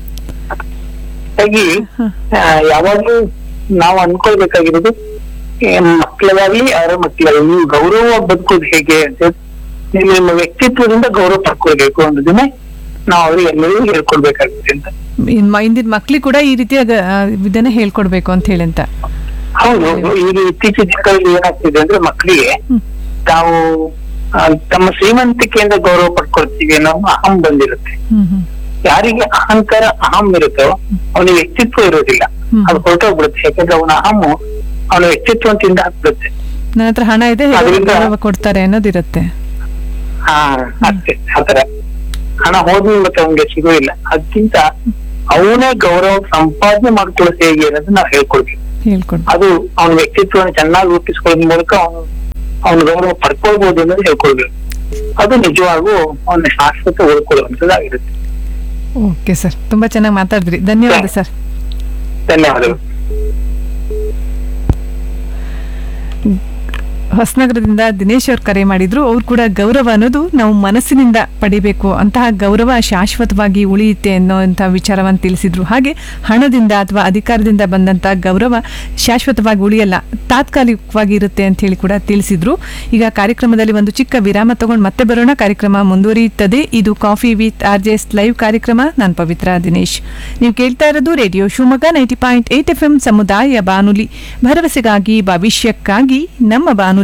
ಹಾಗಾಗಿ ಆ, ಯಾವಾಗ್ಲೂ ನಾವು ಅನ್ಕೊಳ್ಬೇಕಾಗಿರೋದು ಏ, ಮಕ್ಕಳಿಗಾಗ್ಲಿ ಯಾರ ಮಕ್ಕಳಾಗ್ಲಿ ನೀವು ಗೌರವ ಬದುಕೋದು ಹೇಗೆ ಅಂತ ಹೇಳಿ ನೀವು ನಿಮ್ಮ ವ್ಯಕ್ತಿತ್ವದಿಂದ ಗೌರವ ಪಡ್ಕೊಳ್ಬೇಕು ಅನ್ನೋದನ್ನೇ ನಾವು ಅವ್ರಿಗೆ ಎಲ್ಲರಿಗೂ ಹೇಳ್ಕೊಡ್ಬೇಕಾಗುತ್ತೆ ಅಂತ ಇನ್ ಮ- ಇಂದಿನ ಮಕ್ಳಿಗೆ ಕೂಡ ಈ ರೀತಿಯ ಗ- ಆ, ಇದನ್ನ ಹೇಳ್ಕೊಡ್ಬೇಕು ಅಂತ ಹೇಳಿ ಅಂತ ಹೌದು ಈಗ ಇತ್ತೀಚಿನ ದಿನಗಳಲ್ಲಿ ಏನಾಗ್ತಿದೆ ಅಂದ್ರೆ ಮಕ್ಕಳಿಗೆ ತಾವು ಆ, ತಮ್ಮ ಶ್ರೀಮಂತಿಕೆಯಿಂದ ಗೌರವ ಪಡ್ಕೊಳ್ತೀವಿ ಅನ್ನೋ ಅಹಂ ಬಂದಿರುತ್ತೆ ಹ್ಮ್ ಹ್ಮ್ ಯಾರಿಗೆ ಅಹಂಕಾರ ಅಹಂ ಇರುತ್ತೋ ಅವನಿಗೆ ವ್ಯಕ್ತಿತ್ವ ಇರೋದಿಲ್ಲ ಹ್ಮ್. ಅದು ಹೊರಟೋಗ್ಬಿಡುತ್ತೆ ಯಾಕಂದ್ರೆ ಅವನ ಅಹಮ್ಮು ಅವನ ವ್ಯಕ್ತಿತ್ವ ತಿಂದ ಹಾಕ್ಬಿಡುತ್ತೆ ನನ್ನ ಹತ್ರ ಹಣ ಇದೆ ಹೇಗೆ ಅದರಿಂದ- ಗೌರವ ಕೊಡ್ತಾರೆ ಅನ್ನೋದಿರುತ್ತೆ ಹಾ ಅಷ್ಟೇ ಆತರ ಹಣ ಹೋದ್ಮೇಲೆ ಮತ್ತೆ ಅವನಿಗೆ ಸಿಗೋದಿಲ್ಲ ಅದಕ್ಕಿಂತ ಅವನೇ ಗೌರವ ಸಂಪಾದನೆ ಮಾಡ್ಕೊಳ್ಳೋದು ಹೇಗೆ ಅನ್ನೋದು ನಾವು ಹೇಳ್ಕೊಡ್ಬೇಕು ಹೇಳ್ಕೊಡ್ ಅದು ಅವನ ವ್ಯಕ್ತಿತ್ವವನ್ನು ಚೆನ್ನಾಗಿ ರೂಪಿಸ್ಕೊಳ್ಳೋದ್ ಮೂಲಕ ಅವನು ಅವನ ಗೌರವ ಪಡ್ಕೊಳ್ಬಹುದು ಅನ್ನೋದು ಹೇಳ್ಕೊಳ್ಬೇಕು ಅದು ನಿಜವಾಗೂ ಅವನ ಶಾಶ್ವತ ಉಳ್ಕೊಳ್ಳುವಂತದ್ದಾಗಿರುತ್ತೆ ಓಕೆ ಸರ್ ತುಂಬಾ ಚೆನ್ನಾಗಿ ಮಾತಾಡಿದ್ರಿ ಧನ್ಯವಾದ ಸರ್ ಧನ್ಯವಾದಗಳು ಹೊಸನಗರದಿಂದ ದಿನೇಶ್ ಅವ್ರು ಕರೆ ಮಾಡಿದ್ರು ಅವ್ರು ಕೂಡ ಗೌರವ ಅನ್ನೋದು ನಾವು ಮನಸ್ಸಿನಿಂದ ಪಡಿಬೇಕು ಅಂತಹ ಗೌರವ ಶಾಶ್ವತವಾಗಿ ಉಳಿಯುತ್ತೆ ಅನ್ನೋಂಥ ವಿಚಾರವನ್ನು ತಿಳಿಸಿದ್ರು ಹಾಗೆ ಹಣದಿಂದ ಅಥವಾ ಅಧಿಕಾರದಿಂದ ಬಂದಂಥ ಗೌರವ ಶಾಶ್ವತವಾಗಿ ಉಳಿಯಲ್ಲ ತಾತ್ಕಾಲಿಕವಾಗಿ ಇರುತ್ತೆ ಅಂತ ಹೇಳಿ ಕೂಡ ತಿಳಿಸಿದ್ರು ಈಗ ಕಾರ್ಯಕ್ರಮದಲ್ಲಿ ಒಂದು ಚಿಕ್ಕ ವಿರಾಮ ತಗೊಂಡು ಮತ್ತೆ ಬರೋಣ ಕಾರ್ಯಕ್ರಮ ಮುಂದುವರಿಯುತ್ತದೆ ಇದು coffee with R J S live ಕಾರ್ಯಕ್ರಮ ನಾನು ಪವಿತ್ರ ದಿನೇಶ್ ನೀವು ಕೇಳ್ತಾ ಇರೋದು radio Shivamogga ninety point eight F M ಸಮುದಾಯ ಬಾನುಲಿ ಭರವಸೆಗಾಗಿ ಭವಿಷ್ಯಕ್ಕಾಗಿ ನಮ್ಮ ಬಾನುಲಿ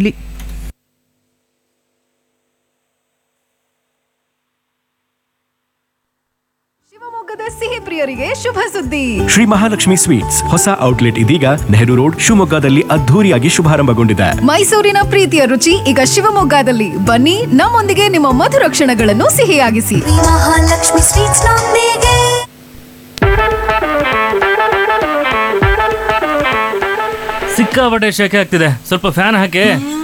ಶಿವಮೊಗ್ಗದ ಸಿಹಿ ಪ್ರಿಯರಿಗೆ ಶುಭ ಸುದ್ದಿ ಶ್ರೀ ಮಹಾಲಕ್ಷ್ಮಿ ಸ್ವೀಟ್ಸ್ ಹೊಸ ಔಟ್ಲೆಟ್ ಇದೀಗ ನೆಹರು ರೋಡ್ ಶಿವಮೊಗ್ಗದಲ್ಲಿ ಅದ್ಧೂರಿಯಾಗಿ ಶುಭಾರಂಭಗೊಂಡಿದೆ ಮೈಸೂರಿನ ಪ್ರೀತಿಯ ರುಚಿ ಈಗ ಶಿವಮೊಗ್ಗದಲ್ಲಿ ಬನ್ನಿ ನಮ್ಮೊಂದಿಗೆ ನಿಮ್ಮ ಮಧುರ ಕ್ಷಣಗಳನ್ನು ಸಿಹಿಯಾಗಿಸಿ ಮಹಾಲಕ್ಷ್ಮಿ ಸ್ವೀಟ್ಸ್ ನೊಂದಿಗೆ ಸಿಕ್ಕಾಪಟ್ಟೆ ಶೆಕೆ ಆಗ್ತಿದೆ ಸ್ವಲ್ಪ ಫ್ಯಾನ್ ಹಾಕಿ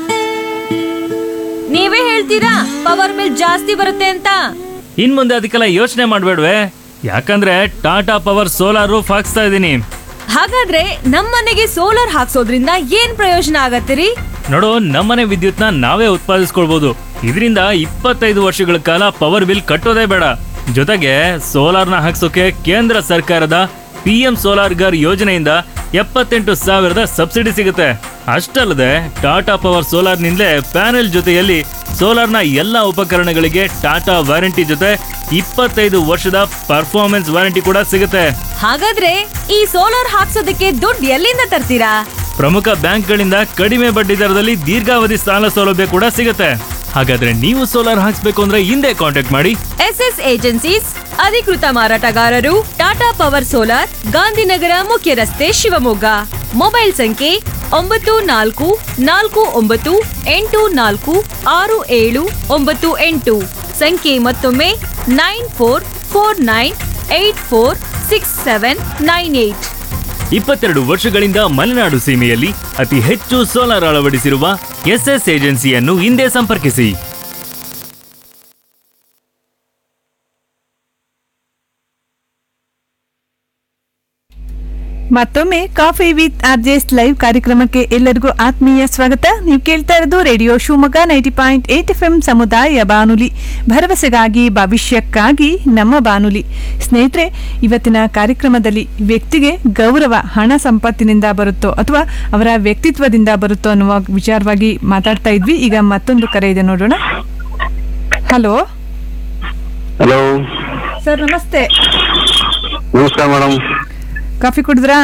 ನೀವೇ ಹೇಳ್ತೀರಾ ಪವರ್ ಬಿಲ್ ಜಾಸ್ತಿ ಬರುತ್ತೆ ಅಂತ ಇನ್ ಮುಂದೆ ಅದಕ್ಕೆಲ್ಲ ಯೋಚನೆ ಮಾಡ್ಬೇಡ್ವೆ ಯಾಕಂದ್ರೆ ಟಾಟಾ ಪವರ್ ಸೋಲಾರ್ ರೂಫ್ ಹಾಕ್ಸ್ತಾ ಇದ್ದೀನಿ ಹಾಗಾದ್ರೆ ನಮ್ಮನೆಗೆ ಸೋಲಾರ್ ಹಾಕ್ಸೋದ್ರಿಂದ ಏನ್ ಪ್ರಯೋಜನ ಆಗತ್ತಿರಿ ನೋಡು ನಮ್ಮನೆ ವಿದ್ಯುತ್ನ ನಾವೇ ಉತ್ಪಾದಿಸ್ಕೊಳ್ಬಹುದು ಇದರಿಂದ ಇಪ್ಪತ್ತೈದು ವರ್ಷಗಳ ಕಾಲ ಪವರ್ ಬಿಲ್ ಕಟ್ಟೋದೇ ಬೇಡ ಜೊತೆಗೆ ಸೋಲಾರ್ನ ಹಾಕ್ಸೋಕೆ ಕೇಂದ್ರ ಸರ್ಕಾರದ ಪಿ ಎಂ ಸೋಲಾರ್ ಗರ್ ಯೋಜನೆಯಿಂದ ಎಪ್ಪತ್ತೆಂಟು ಸಾವಿರದ ಸಬ್ಸಿಡಿ ಸಿಗುತ್ತೆ ಅಷ್ಟಲ್ಲದೆ ಟಾಟಾ ಪವರ್ ಸೋಲಾರ್ನಿಂದಲೇ ಪ್ಯಾನೆಲ್ ಜೊತೆಯಲ್ಲಿ ಸೋಲಾರ್ನ ಎಲ್ಲ ಉಪಕರಣಗಳಿಗೆ ಟಾಟಾ ವಾರಂಟಿ ಜೊತೆ ಇಪ್ಪತ್ತೈದು ವರ್ಷದ ಪರ್ಫಾರ್ಮೆನ್ಸ್ ವಾರಂಟಿ ಕೂಡ ಸಿಗುತ್ತೆ ಹಾಗಾದ್ರೆ ಈ ಸೋಲಾರ್ ಹಾಕ್ಸೋದಕ್ಕೆ ದುಡ್ಡು ಎಲ್ಲಿಂದ ತರ್ತೀರಾ ಪ್ರಮುಖ ಬ್ಯಾಂಕ್ಗಳಿಂದ ಕಡಿಮೆ ಬಡ್ಡಿ ದರದಲ್ಲಿ ದೀರ್ಘಾವಧಿ ಸಾಲ ಸೌಲಭ್ಯ ಕೂಡ ಸಿಗುತ್ತೆ ಹಾಗಾದ್ರೆ ನೀವು ಸೋಲಾರ್ ಹಾಕ್ಸ್ಬೇಕು ಅಂದ್ರೆ ಹಿಂದೆ ಕಾಂಟ್ಯಾಕ್ಟ್ ಮಾಡಿ ಎಸ್ ಎಸ್ ಏಜೆನ್ಸೀಸ್ ಅಧಿಕೃತ ಮಾರಾಟಗಾರರು ಟಾಟಾ ಪವರ್ ಸೋಲಾರ್ ಗಾಂಧಿನಗರ ಮುಖ್ಯ ರಸ್ತೆ ಶಿವಮೊಗ್ಗ ಮೊಬೈಲ್ ಸಂಖ್ಯೆ ಒಂಬತ್ತು ನಾಲ್ಕು ನಾಲ್ಕು ಒಂಬತ್ತು ಎಂಟು ನಾಲ್ಕು ಆರು ಏಳು ಒಂಬತ್ತು ಎಂಟು ಸಂಖ್ಯೆ ಮತ್ತೊಮ್ಮೆ nine four four nine eight four six seven nine eight ಇಪ್ಪತ್ತೆರಡು ವರ್ಷಗಳಿಂದ ಮಲೆನಾಡು ಸೀಮೆಯಲ್ಲಿ ಅತಿ ಹೆಚ್ಚು ಸೋಲಾರ್ ಅಳವಡಿಸಿರುವ ಎಸ್ಎಸ್ ಏಜೆನ್ಸಿಯನ್ನು ಹಿಂದೆ ಸಂಪರ್ಕಿಸಿ ಮತ್ತೊಮ್ಮೆ ಕಾಫಿ ವಿತ್ ಆರ್ಜೆಸ್ ಲೈವ್ ಕಾರ್ಯಕ್ರಮಕ್ಕೆ ಎಲ್ಲರಿಗೂ ಆತ್ಮೀಯ ಸ್ವಾಗತ ನೀವು ಕೇಳ್ತಾ ಇರೋದು radio Shivamogga ninety point eight F M ಸಮುದಾಯ ಬಾನುಲಿ ಭರವಸೆಗಾಗಿ ಭವಿಷ್ಯಕ್ಕಾಗಿ ನಮ್ಮ ಬಾನುಲಿ ಸ್ನೇಹಿತರೆ ಇವತ್ತಿನ ಕಾರ್ಯಕ್ರಮದಲ್ಲಿ ವ್ಯಕ್ತಿಗೆ ಗೌರವ ಹಣ ಸಂಪತ್ತಿನಿಂದ ಬರುತ್ತೋ ಅಥವಾ ಅವರ ವ್ಯಕ್ತಿತ್ವದಿಂದ ಬರುತ್ತೋ ಅನ್ನುವ ವಿಚಾರವಾಗಿ ಮಾತಾಡ್ತಾ ಇದ್ವಿ ಈಗ ಮತ್ತೊಂದು ಕರೆ ಇದೆ ನೋಡೋಣ ಹಲೋ ಹಲೋ ಸರ್ ನಮಸ್ತೆ ನಮಸ್ಕಾರ ಮೇಡಮ್ ಕಾಫಿ ಕುಡಿದ್ರಾ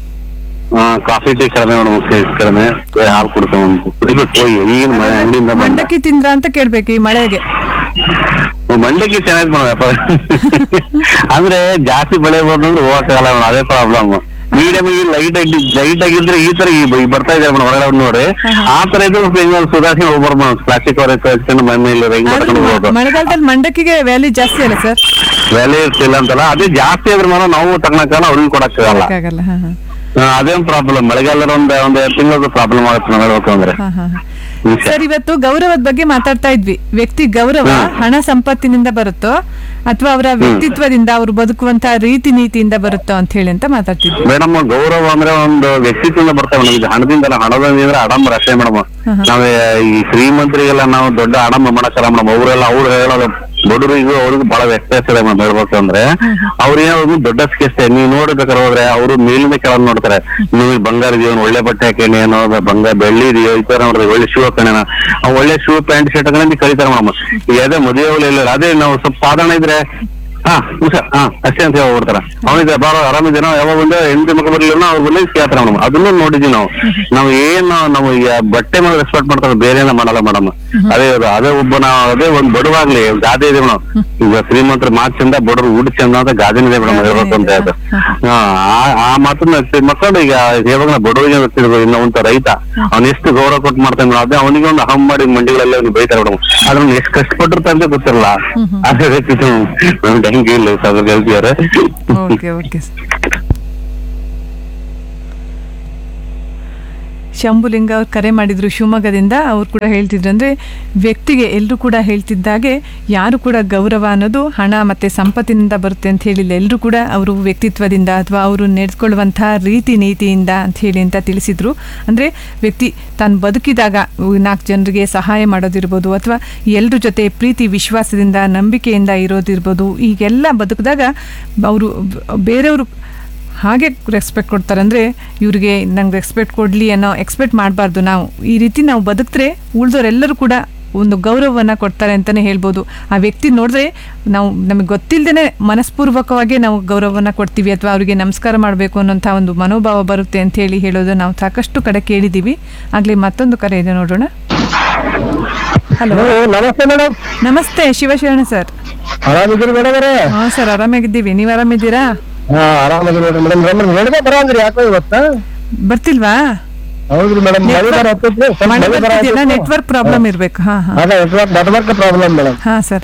ಕಾಫಿ ಟೀ ಕಡಿಮೆ ಮೇಡಮ್ ಕಡಿಮೆ ಹಾಲು ಕುಡ್ತೇವೆ ಕುಡಿಬೇಕು ಹೋಗಿ ಈಗಿನ ಮಳೆ ಅಂಗಡಿಯಿಂದ ಬಂದ ಮಂಡಕ್ಕಿ ತಿಂದ್ರಾ ಅಂತ ಕೇಳ್ಬೇಕು ಈ ಮಳೆಗೆ ಮಂಡಕ್ಕಿ ಚೆನ್ನಾಗಿ ಮೇಡಮ್ ವ್ಯಾಪಾರ ಅಂದ್ರೆ ಜಾಸ್ತಿ ಬೆಳೆ ಬಂದ್ರೆ ಹೋಗಕ್ಕಾಗಲ್ಲ ಮೇಡಮ್ ಅದೇ ಪ್ರಾಬ್ಲಮ್ ಮೀಡಿಯಂ ಆಗಿ ಲೈಟ್ ಆಗಿ ಲೈಟ್ ಆಗಿದ್ರೆ ಈ ತರ ಈ ಬ- ಬರ್ತಾ ಇದೆ ಮೇಡಮ್ ಹೊರಗಡೆ ಒಂದ್ ನೋಡಿ ಆ ತರ ಇದ್ರೆ ಹಿಂಗ್ ಸುಧಾರಿಸಿ ಹೋಗ್ಬಾರ್ದು ಮೇಡಮ್ ಪ್ಲಾಸ್ಟಿಕ್ ಹೊರ ಕಳ್ಸ್ಕೊಂಡು ಮನೆ ಮೇಲೆ ಹಿಂಗ್ ಆದ್ರೂ ಮಾಡ್ಕೊಂಡು ಹೋಗೋದು ಮಳೆಗಾಲದಲ್ಲಿ ಮಂಡಕ್ಕಿಗೆ ವ್ಯಾಲ್ಯೂ ಜಾಸ್ತಿ ಅಲ್ಲ ಸರ್ ಬೆಲೆ ಇರ್ತಿಲ್ಲ ಅಂತಲ್ಲ ಅದೇ ಜಾಸ್ತಿ ಆದ್ರೆ ಮೇಡಮ್ ನಾವು ತಗೊಳಕ್ಕಾಗಲ್ಲ ಅವ್ರಿಗೆ ಕೊಡಕ್ಕಾಗಲ್ಲ ಆಗಲ್ಲ ಹಾ ಹಾ ಹಾ, ಅದೇನ್ ಪ್ರಾಬ್ಲಮ್ ಮಳೆಗಾಲ ಒಂದ್ ಒಂದ್ ಎರಡು ತಿಂಗಳದ್ದು ಪ್ರಾಬ್ಲಮ್ ಆಗುತ್ತೆ ನಾವು ಹೇಳ್ಬೇಕು ಅಂದ್ರೆ ಹಾ ಹಾ ಹ್ಮ್, ಸರ್. ಸರ್ ಇವತ್ತು ಗೌರವದ ಬಗ್ಗೆ ಮಾತಾಡ್ತಾ ಇದ್ವಿ ವ್ಯಕ್ತಿ ಗೌರವ ಹಣ ಸಂಪತ್ತಿನಿಂದ ಬರುತ್ತೋ ಅಥವಾ ಅವರ ವ್ಯಕ್ತಿತ್ವದಿಂದ ಅವರು ಬದುಕುವಂತ ರೀತಿ ನೀತಿಯಿಂದ ಬರುತ್ತೋ ಅಂತ ಹೇಳಿ ಅಂತ ಮಾತಾಡ್ತಿದ್ವಿ ಮೇಡಮ್ ಗೌರವ ಅಂದ್ರೆ ಒಂದು ವ್ಯಕ್ತಿತ್ವದಿಂದ ಬರ್ತೇವೆ ಮೇಡಮ್ ಇದು ಹಣದಿಂದ ಹಣದಿಂದ ಅಂದ್ರೆ ಆಡಂಬರ ಅಷ್ಟೇ ಮೇಡಮ್ ನಾವ್ ಈ ಶ್ರೀಮಂತರಿಗೆಲ್ಲ ನಾವು ದೊಡ್ಡ ಆಡಂಬರ ಮಾಡಕ್ಕಲ್ಲ ಮೇಡಮ್ ಅವರೆಲ್ಲ ಅವ್ರು ಹೇಳೋದು ಬಡವರಿಗೂ ಅವ್ರಿಗೂ ಬಹಳ ವ್ಯತ್ಯಾಸ ಇದೆ ಮೇಡಮ್ ಹೇಳ್ಬೇಕು ಅಂದ್ರೆ ಅವ್ರೇನೋ ದೊಡ್ಡ ಸ್ಕೆಷ್ಟೇ ನೀವು ನೋಡ್ಬೇಕಾದ್ರೆ ಹೋದ್ರೆ ಅವರು ಮೇಲಿಂದ ಕೆಳಗ್ ನೋಡ್ತಾರೆ ನೀವು ಬಂಗಾರ ಇದೆಯೋ ಒಳ್ಳೆ ಬಟ್ಟೆ ಹಾಕೇನಿ ಏನೋ ಬಂಗಾರ ಬೆಳ್ಳಿ ಇದೆಯೋ ಈ ತರ ನೋಡಿದ್ರೆ ಒಳ್ಳೆ ಶೂ ಹಾಕೋಣ ಒಳ್ಳೆ ಶೂ ಪ್ಯಾಂಟ್ ಶರ್ಟ್ ಹಾಕೊಂಡು ಕರೀತಾರೆ ಮೇಡಮ್ ಈಗ ಅದೇ ಮದುವೆ ಇಲ್ಲ ಅದೇ ನಾವು ಸ್ವಲ್ಪ ಸಾಧಾರಣ ಇದ್ರೆ ಹಾ ಹುಷಾರ್ ಹಾ ಅಷ್ಟೇ ಅಂತ ಹೇಳ್ಬಿಡ್ತಾರ ಅವನಿಗೆ ಬಾರ ಆರಾಮಿದೇನೋ ಯಾವಾಗ ಬಂದ ಹೆಂಡತಿ ಮಕ್ಕ ಬರ್ಲಿಲ್ಲ ಅವ್ರ ಬಂದ ಕೇಳ್ತಾರ ಮೇಡಮ್ ಅದನ್ನು ನೋಡಿದ್ವಿ ನಾವು ನಾವು ಏನು ನಾವು ಈಗ ಬಟ್ಟೆ ಮೇಲೆ ರೆಸ್ಪೆಕ್ಟ್ ಮಾಡ್ತಾರೆ ಬೇರೆ ಏನೋ ಮಾಡಲ್ಲ ಮೇಡಮ್ ಅದೇ ಅದು ಅದೇ ಒಬ್ಬ ನಾವು ಅದೇ ಒಂದ್ ಬಡವಾಗ್ಲಿ ಗಾದೆ ಇದೆ ಮೇಡಮ್ ಈಗ ಶ್ರೀಮಂತರ ಮಾತು ಚಂದ ಬಡವರು ಊಟ ಚಂದ ಅಂತ ಗಾದೆನೇ ಇದೆ ಮೇಡಮ್ ಹೇಳ್ಬೇಕು ಅಂತ ಹೇಳ್ತಾರೆ ಹಾ ಆ- ಆ ಮಾತನ್ನ ಮಕ್ಕಳು ಈಗ ಯಾವಾಗ ನಾವು ಬಡವರಿಗೆ ಗೊತ್ತಿರ್ಬೋದು ಇನ್ನು ಒಂತ ರೈತ ಅವ್ನ ಎಷ್ಟು ಗೌರವ ಕೊಟ್ಟು ಮಾಡ್ತಾನೆ ಮೇಡಮ್ ಅದೇ ಅವನಿಗೆ ಒಂದು ಅಹಂ ಮಾಡಿ ಮಂಡಿಗಳಲ್ಲಿ ಅವ್ನಿಗೆ ಬೈತಾರೆ ಮೇಡಮ್ ಅದ್ರ ಎಷ್ಟು ಕಷ್ಟಪಟ್ಟಿರ್ತಾರೆ ಅಂತ ಗೊತ್ತಿರಲ್ಲ ಅದೇ ರೀತಿ ನಮ್ಗೆ ಹೆಂಗೆ ಇಲ್ಲ ಅದ್ರ ಹೇಳ್ತಿದ್ದಾರೆ ಓಕೆ ಓಕೆ ಶಂಭುಲಿಂಗ ಅವ್ರು ಕರೆ ಮಾಡಿದ್ರು ಶಿವಮೊಗ್ಗದಿಂದ ಅವ್ರು ಕೂಡ ಹೇಳ್ತಿದ್ರು ಅಂದರೆ ವ್ಯಕ್ತಿಗೆ ಎಲ್ಲರೂ ಕೂಡ ಹೇಳ್ತಿದ್ದಾಗೆ ಯಾರು ಕೂಡ ಗೌರವ ಅನ್ನೋದು ಹಣ ಮತ್ತು ಸಂಪತ್ತಿನಿಂದ ಬರುತ್ತೆ ಅಂತ ಹೇಳಿಲ್ಲ ಎಲ್ಲರೂ ಕೂಡ ಅವರು ವ್ಯಕ್ತಿತ್ವದಿಂದ ಅಥವಾ ಅವರು ನಡೆದುಕೊಳ್ಳುವಂಥ ರೀತಿ ನೀತಿಯಿಂದ ಅಂತ ಹೇಳಿ ಅಂತ ತಿಳಿಸಿದ್ರು ಅಂದರೆ ವ್ಯಕ್ತಿ ತಾನು ಬದುಕಿದಾಗ ನಾಲ್ಕು ಜನರಿಗೆ ಸಹಾಯ ಮಾಡೋದಿರ್ಬೋದು ಅಥವಾ ಎಲ್ಲರ ಜೊತೆ ಪ್ರೀತಿ ವಿಶ್ವಾಸದಿಂದ ನಂಬಿಕೆಯಿಂದ ಇರೋದಿರ್ಬೋದು ಈಗೆಲ್ಲ ಬದುಕಿದಾಗ ಅವರು ಬೇರೆಯವರು ಹಾಗೆ ರೆಸ್ಪೆಕ್ಟ್ ಕೊಡ್ತಾರೆ ಅಂದರೆ ಇವ್ರಿಗೆ ನಂಗೆ ರೆಸ್ಪೆಕ್ಟ್ ಕೊಡಲಿ ಅನ್ನೋ ಎಕ್ಸ್ಪೆಕ್ಟ್ ಮಾಡಬಾರ್ದು ನಾವು ಈ ರೀತಿ ನಾವು ಬದುಕಿದ್ರೆ ಉಳಿದವರೆಲ್ಲರೂ ಕೂಡ ಒಂದು ಗೌರವವನ್ನು ಕೊಡ್ತಾರೆ ಅಂತಲೇ ಹೇಳ್ಬೋದು ಆ ವ್ಯಕ್ತಿ ನೋಡಿದ್ರೆ ನಾವು ನಮಗೆ ಗೊತ್ತಿಲ್ಲದೇ ಮನಸ್ಪೂರ್ವಕವಾಗಿ ನಾವು ಗೌರವವನ್ನು ಕೊಡ್ತೀವಿ ಅಥವಾ ಅವರಿಗೆ ನಮಸ್ಕಾರ ಮಾಡಬೇಕು ಅನ್ನೋಂಥ ಒಂದು ಮನೋಭಾವ ಬರುತ್ತೆ ಅಂತ ಹೇಳಿ ಹೇಳೋದು ನಾವು ಸಾಕಷ್ಟು ಕಡೆ ಕೇಳಿದ್ದೀವಿ ಆಗಲಿ ಮತ್ತೊಂದು ಕರೆ ಇದೆ ನೋಡೋಣ ಹಲೋ ನಮಸ್ತೆ ಮೇಡಮ್ ನಮಸ್ತೆ ಶಿವಶರಣ ಸರ್ ಆರಾಮಿದ್ದೀರಿ ಮೇಡಮ್ ಅವರೇ ಹಾಂ ಸರ್ ಆರಾಮಾಗಿದ್ದೀವಿ ನೀವು ಆರಾಮಿದ್ದೀರಾ ಹಾ ಆರಾಮಿದ್ದೀರಿ ಮೇಡಮ್ ಮೇಡಮ್ ಮೇಡಮ್ ನಡೆದೇ ಬರಂದ್ರಿ ಯಾಕೋ ಇವತ್ತ ಬರ್ತಿಲ್ವಾ ಹೌದ್ರಿ ಮೇಡಮ್ ಮಳೆ ಬರ ಹತ್ತೈತ್ರಿ ಸ್ವಲ್ಪ ಮಳೆ ಮಳೆ ಬರ ಬರ್ತಿದೆಯಲ್ಲ ನೆಟ್ವರ್ಕ್ ಪ್ರಾಬ್ಲಮ್ ಇರಬೇಕು ಹಾಂ ಹಾಂ ಅದೇ ನೆಟ್ವರ್ಕ್ ನೆಟ್ವರ್ಕ್ ಪ್ರಾಬ್ಲಮ್ ಮೇಡಮ್ ಹಾಂ ಸರ್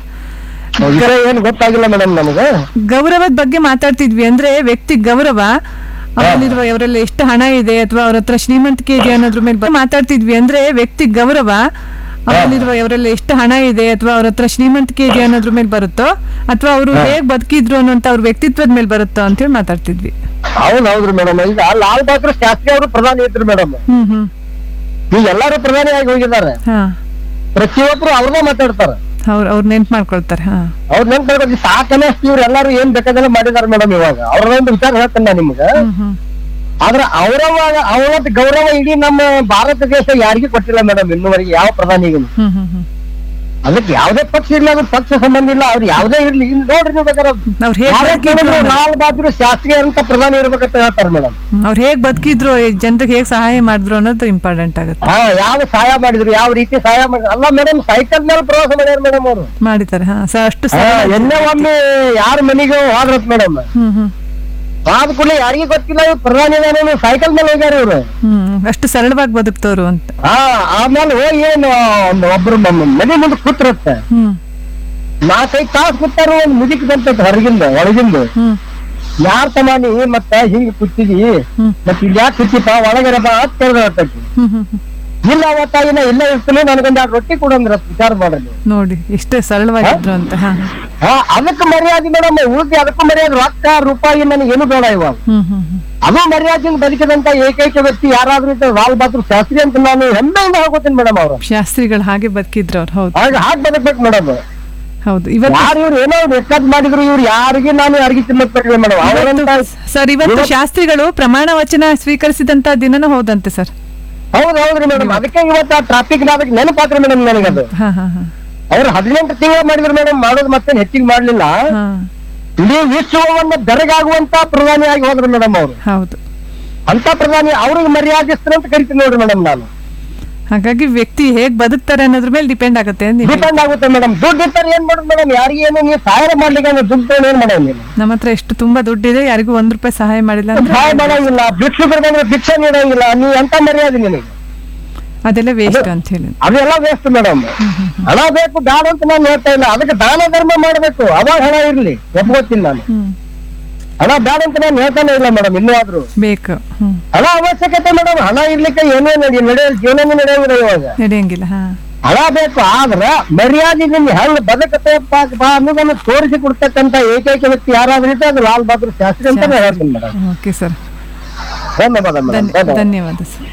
ಏನ್ ಗೊತ್ತಾಗಿಲ್ಲ ಮೇಡಮ್ ನಮಗೆ ಗೌರವದ ಬಗ್ಗೆ ಮಾತಾಡ್ತಿದ್ವಿ ಅಂದ್ರೆ ವ್ಯಕ್ತಿ ಗೌರವ ಅವರಲ್ಲಿರುವ ಅವರೆಲ್ಲ ಎಷ್ಟು ಹಣ ಇದೆ ಅಥವಾ ಅವ್ರ ಹತ್ರ ಶ್ರೀಮಂತಿಕೆ ಇದೆ ಅನ್ನೋದ್ರ ಮೇಲೆ ಬ- ಮಾತಾಡ್ತಿದ್ವಿ ಅಂದ್ರೆ ವ್ಯಕ್ತಿ ಗೌರವ ಅವರಲ್ಲಿರುವ ಅವರೆಲ್ಲ ಎಷ್ಟು ಹಣ ಇದೆ ಅಥವಾ ಅವ್ರ ಹತ್ರ ಶ್ರೀಮಂತಿಕೆ ಇದೆ ಅನ್ನೋದ್ರ ಮೇಲೆ ಬರುತ್ತೋ ಅಥವಾ ಅವರು ಹೇಗ್ ಬದುಕಿದ್ರು ಅನ್ನೋಂತ ಅವ್ರ ವ್ಯಕ್ತಿತ್ವದ ಮೇಲೆ ಬರುತ್ತೋ ಅಂತ ಹೇಳಿ ಮಾತಾಡ್ತಿದ್ವಿ ಹೌದ್ ಹೌದ್ರಿ ಮೇಡಮ್ ಈಗ ಲಾಲ್ ಬಹದ್ದೂರ್ ಶಾಸ್ತ್ರಿ ಅವರು ಪ್ರಧಾನಿ ಇದ್ರು ಮೇಡಮ್ ಹ್ಮ್ ಹ್ಮ್ ಈಗ ಎಲ್ಲಾರು ಪ್ರಧಾನಿ ಆಗಿ ಹೋಗಿದ್ದಾರೆ ಹಾ ಪ್ರತಿಯೊಬ್ರು ಅವ್ರನ್ನೇ ಮಾತಾಡ್ತಾರ ಅವ್ರ ಅವ್ರು ನೆನ್ಪು ಮಾಡ್ಕೊಳ್ತಾರೆ ಹಾ ಅವ್ರ ನೆನ್ಪು ಸಾಕನೆ ಇವ್ರು ಎಲ್ಲಾರು ಏನ್ ಬೇಕಾದೆಲ್ಲ ಮಾಡಿದಾರೆ ಮೇಡಮ್ ಇವಾಗ ಅವ್ರದೊಂದು ವಿಚಾರ ಹೇಳ್ತೇನೆ ನಾನು ನಿಮ್ಗೆ ಹ್ಮ್ ಹ್ಮ್ ಆದ್ರೆ ಅವರವ ಅವರದ್ದು ಗೌರವ ಇಡೀ ನಮ್ಮ ಭಾರತ ದೇಶ ಯಾರಿಗೂ ಕೊಟ್ಟಿಲ್ಲ ಮೇಡಮ್ ಇನ್ನುವರೆಗೆ ಯಾವ ಪ್ರಧಾನಿಗೂ ಹ್ಮ್ ಹ್ಮ್ ಹ್ಮ್ ಅದಕ್ಕೆ ಯಾವ್ದೇ ಪಕ್ಷ ಇರ್ಲಿ ಅದು ಪಕ್ಷ ಸಂಬಂಧ ಇಲ್ಲ ಅವ್ರು ಯಾವ್ದೇ ಇರ್ಲಿ ಇಲ್ಲಿ ನೋಡ್ರಿ ನೀವು ಬೇಕಾದ್ರೆ ಅವ್ರು ಹೇಗ್ ಯಾರೇ ಬದುಕಿದ್ರು ಕೇಳಿದ್ರು ಅನ್ನೋದು. ಲಾಲ್ ಬಹದ್ದೂರ್ ಶಾಸ್ತ್ರಿ ಅಂತ ಪ್ರಧಾನಿ ಇರ್ಬೇಕಂತ ಹೇಳ್ತಾರೆ ಮೇಡಮ್ ಅವ್ರು ಹೇಗ್ ಬದುಕಿದ್ರು ಜನರಿಗೆ ಹೇಗ್ ಸಹಾಯ ಮಾಡಿದ್ರು ಅನ್ನೋದು ಇಂಪಾರ್ಟೆಂಟ್ ಆಗುತ್ತೆ ಹಾ ಯಾವ ಸಹಾಯ ಮಾಡಿದ್ರು ಯಾವ ರೀತಿ ಸಹಾಯ ಮಾಡಿದ್ರು ಅಲ್ಲ ಮೇಡಮ್ ಸೈಕಲ್ ಮೇಲೆ ಪ್ರವಾಸ ಮಾಡ್ಯಾರ ಮೇಡಮ್ ಅವರು ಮಾಡಿದ್ದಾರೆ ಹಾ ಸ ಅಷ್ಟು ಹಾ, ಸರಳ- ಎಣ್ಣೆ ಒಮ್ಮೆ ಯಾರ ಮನೆಗೆ ಹೋದ್ರತ್ ಮೇಡಮ್ ಹ್ಮ್ ಹ್ಮ್ ಆದ ಕೂಡಲೇ ಯಾರಿಗೂ ಗೊತ್ತಿಲ್ಲ ಇವ್ರು ಪ್ರಧಾನಿ ಇದಾನೆ ಸೈಕಲ್ ಮೇಲೆ ಹೋಗ್ಯಾರ ಇವ್ರು ಹ್ಮ್ ಅಷ್ಟು ಸರಳವಾಗಿ ಬದುಕ್ತವ್ರು ಅಂತ ಹಾ ಆಮೇಲೆ ಹೋಗಿ ಏನು ಒಂದು ಒಬ್ರು ಮ- ಮನೆ ಮುಂದೆ ಕೂತ್ರತ್ತೆ ಹ್ಮ್ ನಾಲ್ಕೈದು ತಾಸು ಕೂತಾರ ಒಂದ್ ಮುದುಕಿ ಬಂತೈತೆ ಹೊರಗಿಂದ ಒಳಗಿಂದ ಹ್ಮ್ ಯಾರ್ ತಮಾನಿ ಮತ್ತ ಹಿಂಗ್ ಕೂತಿದಿ ಹ್ಮ್. ಮತ್ ಇಲ್ಲಿ ಯಾಕೆ ಕೂತಿಪ್ಪ ಒಳಗಡೆ ಬಾ ಅಂತ ಕೇಳ್ದತ್ತಿ ಹ್ಮ್ ಹ್ಮ್ ಹ್ಮ್. ಇಲ್ಲ ಅವತ್ತಾಗಿನ ಇಲ್ಲ ಇರ್ತೀನಿ ನನಗೊಂದ್ ಎರಡು ರೊಟ್ಟಿ ಕೊಡಂದ್ರ ವಿಚಾರ ಮಾಡ್ರಿ ನೋಡಿ ಎಷ್ಟು ಸರಳವಾಗಿದ್ರು ಅಂತ ಹಾ ಹಾ ಅದಕ್ಕೆ ಮರ್ಯಾದೆ ಮೇಡಮ್ ಉಳಿದಿ ಅದಕ್ಕೂ ಮರ್ಯಾದೆ ರೊಕ್ಕ ರೂಪಾಯಿ ನನಗೆ ಏನು ಬೇಡ ಇವಾಗ ಹ್ಮ್ ಹ್ಮ್ ಹ್ಮ್ ಅದು ಮರ್ಯಾದೆಯಿಂದ ಬದುಕಿದಂತ ಏಕೈಕ ವ್ಯಕ್ತಿ ಯಾರಾದ್ರೂ ಇದ್ರೆ ಲಾಲ್ ಬಹದ್ದೂರ್ ಶಾಸ್ತ್ರಿ ಅಂತ ನಾನು ಹೆಮ್ಮೆಯಿಂದ ಹೋಗ್ತೀನಿ ಮೇಡಮ್ ಅವ್ರು ಶಾಸ್ತ್ರಿಗಳು ಹಾಗೆ ಬದುಕಿದ್ರು ಅವ್ರು ಹೌದು ಹಾಗೆ ಹಾಗೆ ಬದುಕ್ಬೇಕು ಮೇಡಮ್ ಹೌದು ಇವತ್ತು ಯಾರು ಇವ್ರು ಏನೋ ರೆಕಾರ್ಡ್ ಮಾಡಿದ್ರು ಇವ್ರು ಯಾರಿಗೆ ನಾನು ಯಾರಿಗೆ ತಿನ್ನಕ್ಬೇಕಿಲ್ಲ ಮೇಡಮ್ ಅವರಂತ ಸರ್ ಇವತ್ತು ಇವತ್ತು- ಶಾಸ್ತ್ರಿಗಳು ಪ್ರಮಾಣ ವಚನ ಸ್ವೀಕರಿಸಿದಂತ ದಿನನೂ ಹೌದಂತೆ ಸರ್ ಹೌದು ಹೌದ್ರಿ ಮೇಡಮ್ ಅದಕ್ಕೆ ಇವತ್ತು ಆ ಟ್ರಾಫಿಕ್ ಅದಕ್ಕೆ ನೆನಪಾತ್ರಿ ಮೇಡಮ್ ನನಗದು ಹಾ ಹಾ ಹಾ ಅವ್ರು ಹದಿನೆಂಟು ತಿಂಗಳು ಮಾಡಿದ್ರು ಮೇಡಮ್ ಮಾಡೋದು ಮತ್ತೆ ಹೆಚ್ಚಿಗೆ ಮಾಡ್ಲಿಲ್ಲ ಹಾ ಇಡೀ ವಿಶ್ವವನ್ನ ಬೆರಗಾಗುವಂತ ಪ್ರಧಾನಿ ಆಗಿ ಹೋದ್ರು ಮೇಡಮ್ ಅವರು ಹೌದು ಅಂತ ಪ್ರಧಾನಿ ಅವ್ರಿಗೆ ಮರ್ಯಾದಿಸ್ತಾರೆ ಅಂತ ಕರಿತೀನಿ ನೋಡ್ರಿ ಮೇಡಮ್ ನಾನು ಹಾಗಾಗಿ ವ್ಯಕ್ತಿ ಹೇಗ್ ಬದುಕ್ತಾರೆ ಅನ್ನೋದ್ರ ಮೇಲೆ ಡಿಪೆಂಡ್ ಆಗುತ್ತೆ ಅಂತ ನೀವು ಡಿಪೆಂಡ್ ಆಗುತ್ತೆ ಮೇಡಮ್ ದುಡ್ಡು ಇರ್ತಾರೆ ಏನ್ ಮಾಡೋದು ಮೇಡಮ್ ಯಾರಿಗೆ ಏನು ನೀವು ಸಹಾಯ ಮಾಡ್ಲಿಕ್ಕೆ ಅಂದ್ರೆ ದುಡ್ಡು ತಗೊಂಡು ಏನ್ ಮಾಡೋದು ನೀನು ನಮ್ಮ ಹತ್ರ ಎಷ್ಟು ತುಂಬಾ ದುಡ್ಡಿದೆ ಯಾರಿಗೂ ಒಂದ್ ರೂಪಾಯಿ ಸಹಾಯ ಮಾಡಿಲ್ಲ ಅಂದ್ರೆ ಸಹಾಯ ಮಾಡಂಗಿಲ್ಲ ಭಿಕ್ಷುಕರು ಬಂದ್ರೆ ಭಿಕ್ಷೆ ನೀಡಂಗಿಲ್ಲ ನೀವು ಎಂತ ಮರ್ಯಾದೆ ನಿನಗೆ ಅದೆಲ್ಲ ವೇಸ್ಟ್ ಅಂತ ಹೇಳಿ ಅದೆಲ್ಲ ವೇಸ್ಟ್ ಮೇಡಮ್ ಹಣ ಬೇಕು ಬೇಡ ಅಂತ ನಾನು ಹೇಳ್ತಾ ಇಲ್ಲ ಅದಕ್ಕೆ ದಾನ ಧರ್ಮ ಮಾಡ್ಬೇಕು ಅವಾಗ ಹಣ ಇರ್ಲಿ ಒಪ್ಕೋತೀನಿ ನಾನು ಹ್ಮ್ ಹಣ ಬೇಡ ಅಂತ ನಾನು ಹೇಳ್ತಾನೆ ಇಲ್ಲ ಮೇಡಮ್ ಇನ್ನೂ ಆದ್ರೂ ಬೇಕು ಹ್ಮ್ ಹಣ ಅವಶ್ಯಕತೆ ಮೇಡಮ್ ಹಣ ಇರ್ಲಿಕ್ಕೆ ಏನೂ ನಡಿ ನಡೆಯ ಜೀವನನೇ ನಡೆಯೋದಿಲ್ಲ ಇವಾಗ ನಡೆಯಂಗಿಲ್ಲ ಹಾ ಹಣ ಬೇಕು ಆದ್ರ ಮರ್ಯಾದೆದಿಂದ ಹೆಂಗ್ ಬದುಕತ್ತಪ್ಪ ಬಾ ಅನ್ನೋದನ್ನ ತೋರಿಸಿ ಕೊಡ್ತಕ್ಕಂತ ಏಕೈಕ ವ್ಯಕ್ತಿ ಯಾರಾದ್ರೂ ಇದ್ರೆ ಅದು ಲಾಲ್ ಬಹದ್ದೂರ್ ಶಾಸ್ತ್ರಿ ಅಂತ ಹೇಳ್ತೀನಿ ಮೇಡಮ್ ಓಕೆ ಸರ್ ಧನ್ಯವಾದ ಮೇಡಮ್ ಧನ್ಯವಾದ ಧನ್ಯವಾದ ಸರ್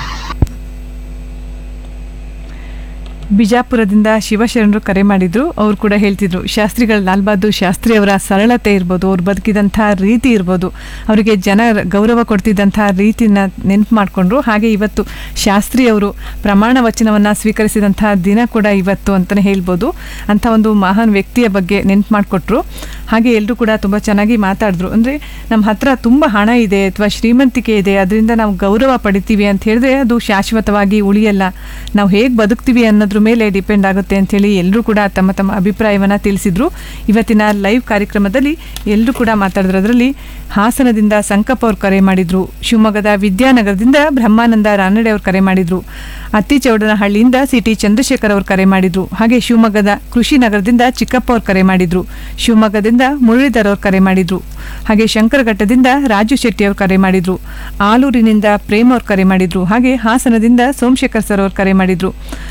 ಬಿಜಾಪುರದಿಂದ ಶಿವಶರಣರು ಕರೆ ಮಾಡಿದ್ರು ಅವ್ರು ಕೂಡ ಹೇಳ್ತಿದ್ರು ಶಾಸ್ತ್ರಿಗಳ ಲಾಲ್ ಬಹದ್ದೂರ್ ಶಾಸ್ತ್ರಿ ಅವರ ಸರಳತೆ ಇರ್ಬೋದು ಅವ್ರು ಬದುಕಿದಂಥ ರೀತಿ ಇರ್ಬೋದು ಅವರಿಗೆ ಜನ ಗೌರವ ಕೊಡ್ತಿದ್ದಂಥ ರೀತಿನ ನೆನಪು ಮಾಡಿಕೊಂಡ್ರು ಹಾಗೆ ಇವತ್ತು ಶಾಸ್ತ್ರಿ ಅವರು ಪ್ರಮಾಣ ವಚನವನ್ನು ಸ್ವೀಕರಿಸಿದಂಥ ದಿನ ಕೂಡ ಇವತ್ತು ಅಂತಲೇ ಹೇಳ್ಬೋದು ಅಂಥ ಒಂದು ಮಹಾನ್ ವ್ಯಕ್ತಿಯ ಬಗ್ಗೆ ನೆನಪು ಮಾಡಿಕೊಟ್ರು ಹಾಗೆ ಎಲ್ಲರೂ ಕೂಡ ತುಂಬ ಚೆನ್ನಾಗಿ ಮಾತಾಡಿದ್ರು ಅಂದರೆ ನಮ್ಮ ಹತ್ರ ತುಂಬ ಹಣ ಇದೆ ಅಥವಾ ಶ್ರೀಮಂತಿಕೆ ಇದೆ ಅದರಿಂದ ನಾವು ಗೌರವ ಪಡಿತೀವಿ ಅಂತ ಹೇಳಿದ್ರೆ ಅದು ಶಾಶ್ವತವಾಗಿ ಉಳಿಯಲ್ಲ ನಾವು ಹೇಗೆ ಬದುಕ್ತೀವಿ ಅನ್ನೋದ್ರ ಮೇಲೆ ಡಿಪೆಂಡ್ ಆಗುತ್ತೆ ಅಂಥೇಳಿ ಎಲ್ಲರೂ ಕೂಡ ತಮ್ಮ ತಮ್ಮ ಅಭಿಪ್ರಾಯವನ್ನು ತಿಳಿಸಿದ್ರು ಇವತ್ತಿನ ಲೈವ್ ಕಾರ್ಯಕ್ರಮದಲ್ಲಿ ಎಲ್ಲರೂ ಕೂಡ ಮಾತಾಡಿದ್ರು ಅದರಲ್ಲಿ ಹಾಸನದಿಂದ ಸಂಕಪ್ಪ ಅವ್ರು ಕರೆ ಮಾಡಿದ್ರು ಶಿವಮೊಗ್ಗದ ವಿದ್ಯಾನಗರದಿಂದ ಬ್ರಹ್ಮಾನಂದ ರಾನಡೆ ಅವ್ರು ಕರೆ ಮಾಡಿದ್ರು ಅತ್ತಿಚೌಡನಹಳ್ಳಿಯಿಂದ ಸಿ ಟಿ ಚಂದ್ರಶೇಖರ್ ಅವರು ಕರೆ ಮಾಡಿದ್ರು ಹಾಗೆ ಶಿವಮೊಗ್ಗದ ಕೃಷಿ ನಗರದಿಂದ ಚಿಕ್ಕಪ್ಪ ಅವ್ರು ಕರೆ ಮಾಡಿದ್ರು ಶಿವಮೊಗ್ಗದಿಂದ ತಾಲೂಕಿನಿಂದ ಮುರಳೀಧರ್ ಅವ್ರು ಕರೆ ಮಾಡಿದ್ರು ಹಾಗೆ ಶಂಕರಘಟ್ಟದಿಂದ ರಾಜು ಶೆಟ್ಟಿ ಅವ್ರು ಕರೆ ಮಾಡಿದ್ರು ಆಲೂರಿನಿಂದ ಪ್ರೇಮ್ ಅವ್ರು ಕರೆ ಮಾಡಿದ್ರು ಹಾಗೆ ಹಾಸನದಿಂದ ಸೋಮಶೇಖರ್ ಸರ್ ಅವ್ರು ಕರೆ ಮಾಡಿದ್ರು